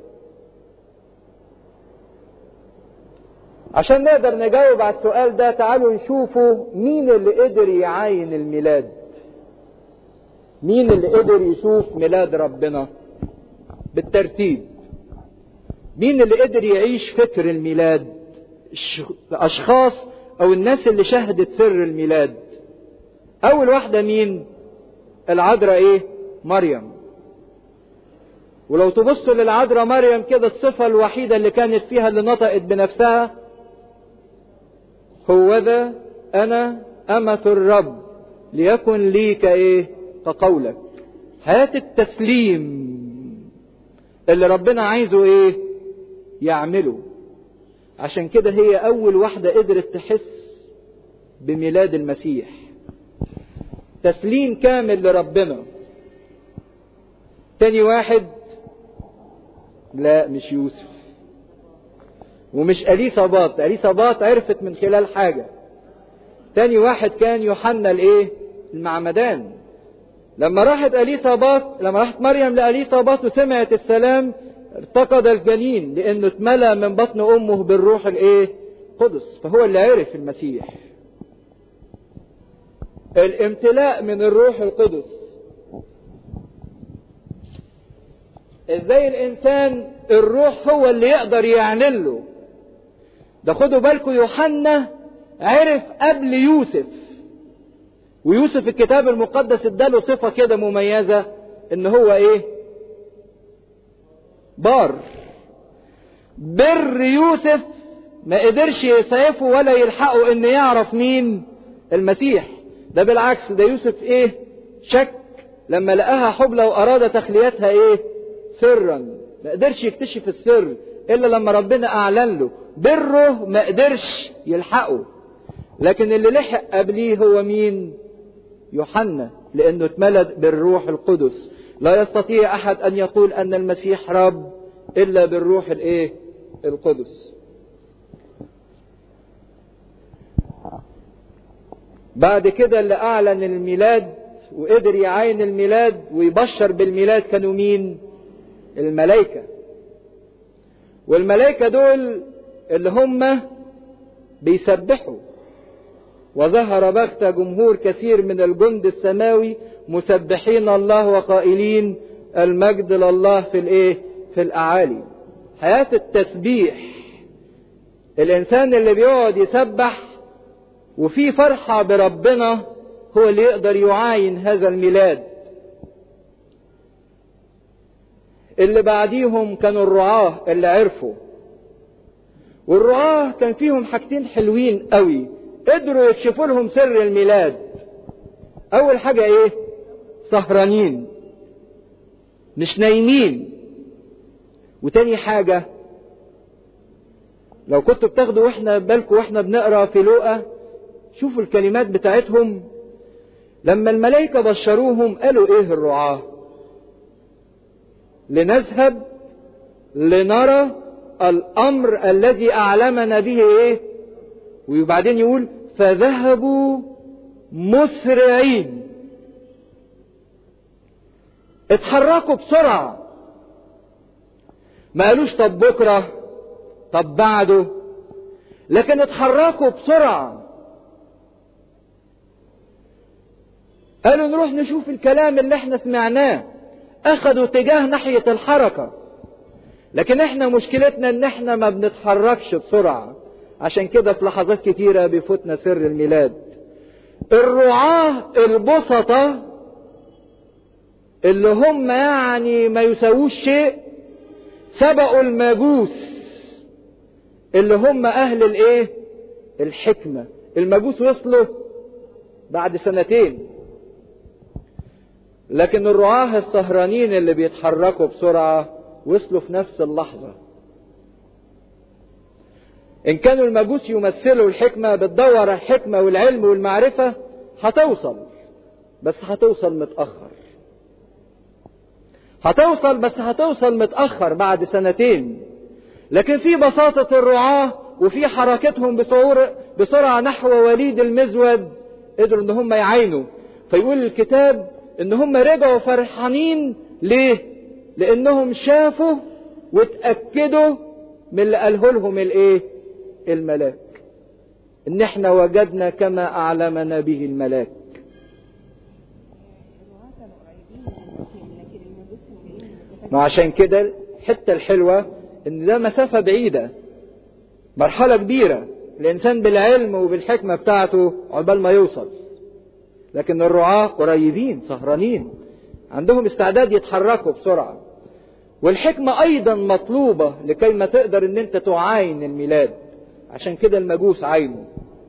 عشان نقدر نجاوب على السؤال ده تعالوا نشوفوا مين اللي قدر يعاين الميلاد مين اللي قدر يشوف ميلاد ربنا بالترتيب مين اللي قدر يعيش فكر الميلاد الاشخاص او الناس اللي شهدت سر الميلاد اول واحده مين العذراء ايه مريم ولو تبص للعذراء مريم كده الصفة الوحيدة اللي كانت فيها اللي نطقت بنفسها هوذا أنا أمة الرب ليكن لي كإيه كقولك حياة التسليم اللي ربنا عايزه إيه يعمله عشان كده هي أول واحدة قدرت تحس بميلاد المسيح تسليم كامل لربنا تاني واحد لا مش يوسف ومش أليصابات أليصابات عرفت من خلال حاجة تاني واحد كان يوحنا الايه المعمدان لما راحت أليصابات لما راحت مريم لأليصابات وسمعت السلام ارتقد الجنين لانه اتملى من بطن امه بالروح الايه قدس فهو اللي عرف المسيح الامتلاء من الروح القدس ازاي الانسان الروح هو اللي يقدر يعلن له ده خدوا بالكم يوحنا عرف قبل يوسف ويوسف الكتاب المقدس اداله صفه كده مميزه ان هو ايه بار بر يوسف ما قدرش يسعفه ولا يلحقه ان يعرف مين المسيح ده بالعكس ده يوسف ايه شك لما لقاها حبلى واراد تخليتها ايه سرا ما قدرش يكتشف السر الا لما ربنا اعلن له بره ما قدرش يلحقه لكن اللي لحق قبليه هو مين يوحنا لانه اتملى بالروح القدس لا يستطيع احد ان يقول ان المسيح رب الا بالروح الايه القدس بعد كده اللي اعلن الميلاد وقدر يعاين الميلاد ويبشر بالميلاد كانوا مين الملائكة والملائكة دول اللي هم بيسبحوا وظهر بغت جمهور كثير من الجند السماوي مسبحين الله وقائلين المجد لله في الايه في الاعالي حياة التسبيح الانسان اللي بيقعد يسبح وفي فرحة بربنا هو اللي يقدر يعاين هذا الميلاد اللي بعديهم كانوا الرعاة اللي عرفوا والرعاة كان فيهم حاجتين حلوين قوي قدروا يكشفوا لهم سر الميلاد اول حاجة ايه سهرانين مش نايمين وتاني حاجة لو كنتوا بتاخدوا واحنا بالكم واحنا بنقرا في لوقا شوفوا الكلمات بتاعتهم لما الملائكة بشروهم قالوا ايه الرعاة لنذهب لنرى الامر الذي اعلمنا به ايه وبعدين يقول فذهبوا مسرعين اتحركوا بسرعة ما قالوش طب بكرة طب بعده لكن اتحركوا بسرعة قالوا نروح نشوف الكلام اللي احنا سمعناه اخذوا اتجاه ناحية الحركة لكن احنا مشكلتنا ان احنا ما بنتحركش بسرعة عشان كده في لحظات كتيرة بيفوتنا سر الميلاد الرعاة البسطة اللي هم يعني ما يساووش شيء سبقوا المجوس اللي هم اهل الايه الحكمة المجوس وصلوا بعد سنتين لكن الرعاة السهرانين اللي بيتحركوا بسرعة وصلوا في نفس اللحظة إن كانوا المجوس يمثلوا الحكمة بتدور الحكمة والعلم والمعرفة هتوصل بس هتوصل متأخر هتوصل بس هتوصل متأخر بعد سنتين لكن في بساطة الرعاة وفي حركتهم بسعور بسرعة نحو وليد المزود قدروا ان هم يعينوا فيقول الكتاب ان هم رجعوا فرحانين ليه لانهم شافوا واتأكدوا من اللي قاله لهم الايه الملاك ان احنا وجدنا كما اعلمنا به الملاك ما عشان كده الحتة الحلوة ان ده مسافة بعيدة مرحلة كبيرة الانسان بالعلم وبالحكمة بتاعته عقبال ما يوصل لكن الرعاة قريبين سهرانين عندهم استعداد يتحركوا بسرعة والحكمة ايضا مطلوبة لكي ما تقدر ان انت تعاين الميلاد عشان كده المجوس عينه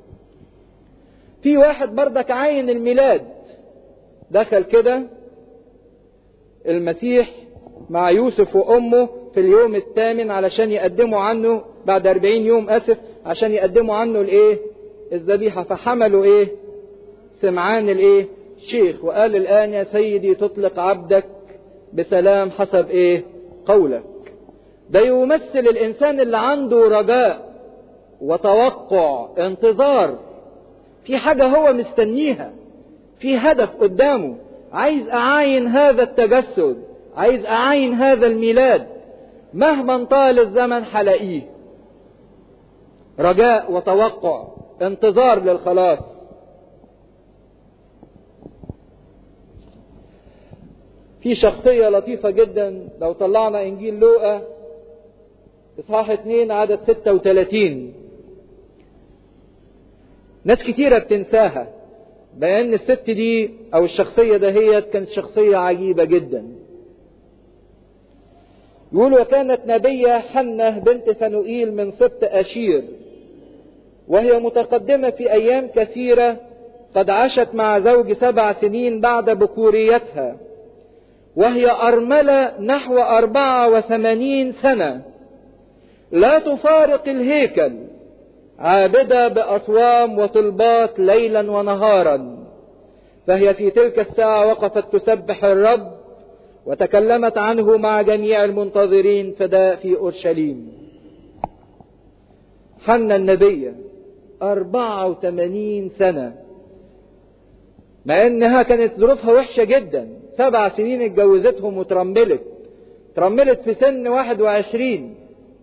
في واحد بردك عين الميلاد دخل كده المسيح مع يوسف وامه في اليوم الثامن علشان يقدموا عنه بعد أربعين يوم اسف عشان يقدموا عنه الايه الذبيحة فحملوا ايه سمعان الايه شيخ وقال الان يا سيدي تطلق عبدك بسلام حسب ايه قولك ده يمثل الانسان اللي عنده رجاء وتوقع انتظار في حاجة هو مستنيها في هدف قدامه عايز اعاين هذا التجسد عايز اعاين هذا الميلاد مهما طال الزمن حلاقيه رجاء وتوقع انتظار للخلاص في شخصية لطيفة جدا لو طلعنا انجيل لوقا اصحاح 2 عدد 36 ناس كتيرة بتنساها بأن الست دي أو الشخصية دهيت كانت شخصية عجيبة جدا يقول وكانت نبية حنة بنت فنوئيل من سبط أشير وهي متقدمة في أيام كثيرة قد عاشت مع زوج سبع سنين بعد بكوريتها وهي أرملة نحو أربعة وثمانين سنة لا تفارق الهيكل عابدة بأصوام وطلبات ليلا ونهارا فهي في تلك الساعة وقفت تسبح الرب وتكلمت عنه مع جميع المنتظرين فداء في أورشليم حنا النبية أربعة وثمانين سنة مع انها كانت ظروفها وحشة جدا سبع سنين اتجوزتهم وترملت ترملت في سن واحد وعشرين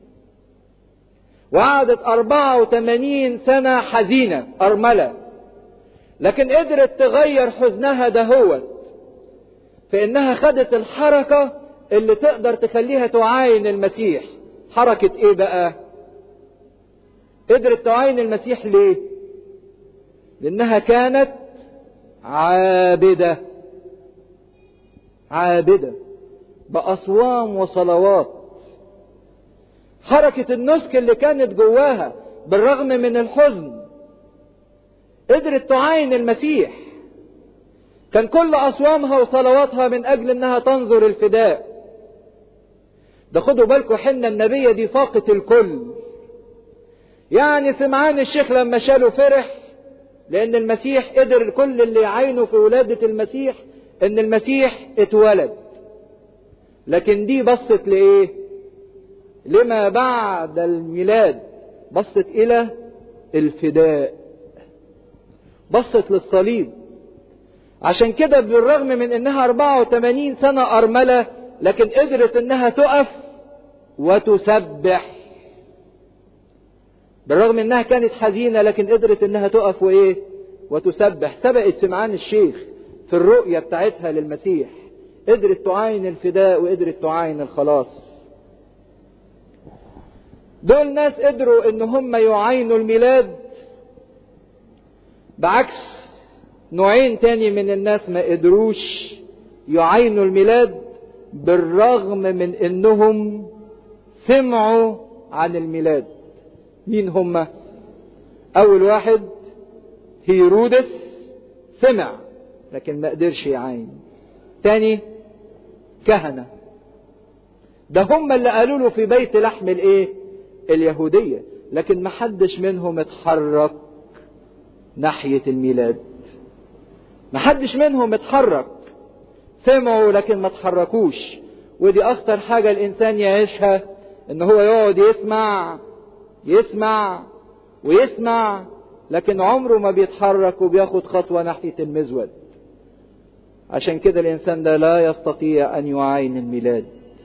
وقعدت أربعة وثمانين سنة حزينة أرملة لكن قدرت تغير حزنها دهوت في انها خدت الحركة اللي تقدر تخليها تعاين المسيح حركة ايه بقى قدرت تعاين المسيح ليه لانها كانت عابدة عابدة بأصوام وصلوات حركة النسك اللي كانت جواها بالرغم من الحزن قدرت تعاين المسيح كان كل أصوامها وصلواتها من أجل أنها تنظر الفداء ده خدوا بالكم حنا النبية دي فاقت الكل يعني سمعان الشيخ لما شاله فرح لأن المسيح قدر كل اللي يعينه في ولادة المسيح أن المسيح اتولد لكن دي بصت لإيه؟ لما بعد الميلاد بصت إلى الفداء بصت للصليب عشان كده بالرغم من انها 84 سنة ارملة لكن قدرت انها تقف وتسبح بالرغم انها كانت حزينة لكن قدرت انها تقف وايه وتسبح سبقت سمعان الشيخ في الرؤية بتاعتها للمسيح قدرت تعاين الفداء وقدرت تعاين الخلاص دول ناس قدروا ان هم يعاينوا الميلاد بعكس نوعين تاني من الناس ما قدروش يعاينوا الميلاد بالرغم من انهم سمعوا عن الميلاد مين هم اول واحد هيرودس سمع لكن ما قدرش يعاين تاني كهنة ده هم اللي قالوا له في بيت لحم الايه اليهودية لكن ما حدش منهم اتحرك ناحية الميلاد ما حدش منهم اتحرك سمعوا لكن ما اتحركوش ودي اخطر حاجة الانسان يعيشها ان هو يقعد يسمع يسمع ويسمع لكن عمره ما بيتحرك وبياخد خطوة ناحية المزود عشان كده الانسان ده لا يستطيع ان يعاين الميلاد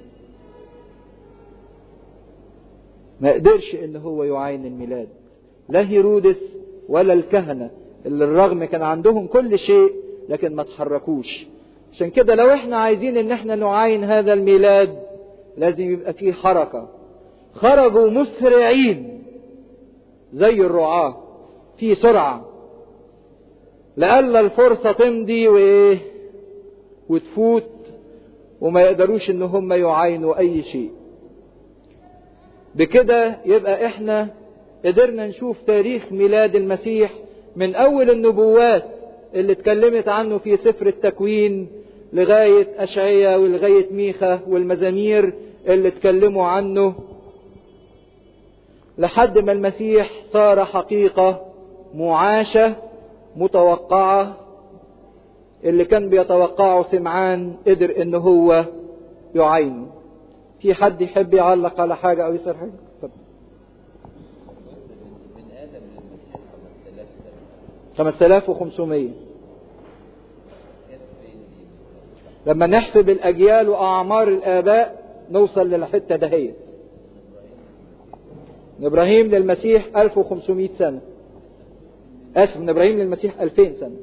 ما قدرش ان هو يعاين الميلاد لا هيرودس ولا الكهنة اللي الرغم كان عندهم كل شيء لكن ما تحركوش عشان كده لو احنا عايزين ان احنا نعاين هذا الميلاد لازم يبقى فيه حركة خرجوا مسرعين زي الرعاة في سرعة لألا الفرصة تمضي وايه وتفوت وما يقدروش ان هم يعاينوا اي شيء بكده يبقى احنا قدرنا نشوف تاريخ ميلاد المسيح من اول النبوات اللي اتكلمت عنه في سفر التكوين لغاية أشعية ولغاية ميخا والمزامير اللي اتكلموا عنه لحد ما المسيح صار حقيقة معاشة متوقعة اللي كان بيتوقعه سمعان قدر ان هو يعينه في حد يحب يعلق على حاجة او يسأل حاجة اتفضل. من آدم للمسيح 5000 سنة 5500 كانت فين دي؟ لما نحسب الأجيال وأعمار الآباء نوصل للحتة دهيت من إبراهيم للمسيح 1500 سنة آسف من إبراهيم للمسيح 2000 سنة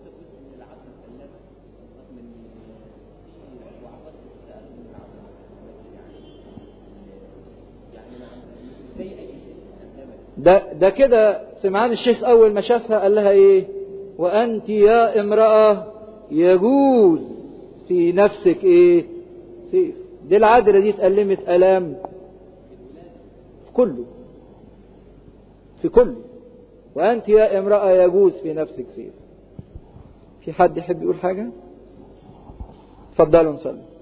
ده ده كده سمعان الشيخ أول ما شافها قال لها إيه؟ وأنت يا امرأة يجوز في نفسك إيه؟ سيف دي العذرة دي اتألمت ألام في كله في كله وأنت يا امرأة يجوز في نفسك سيف في حد يحب يقول حاجة؟ اتفضلوا نصلي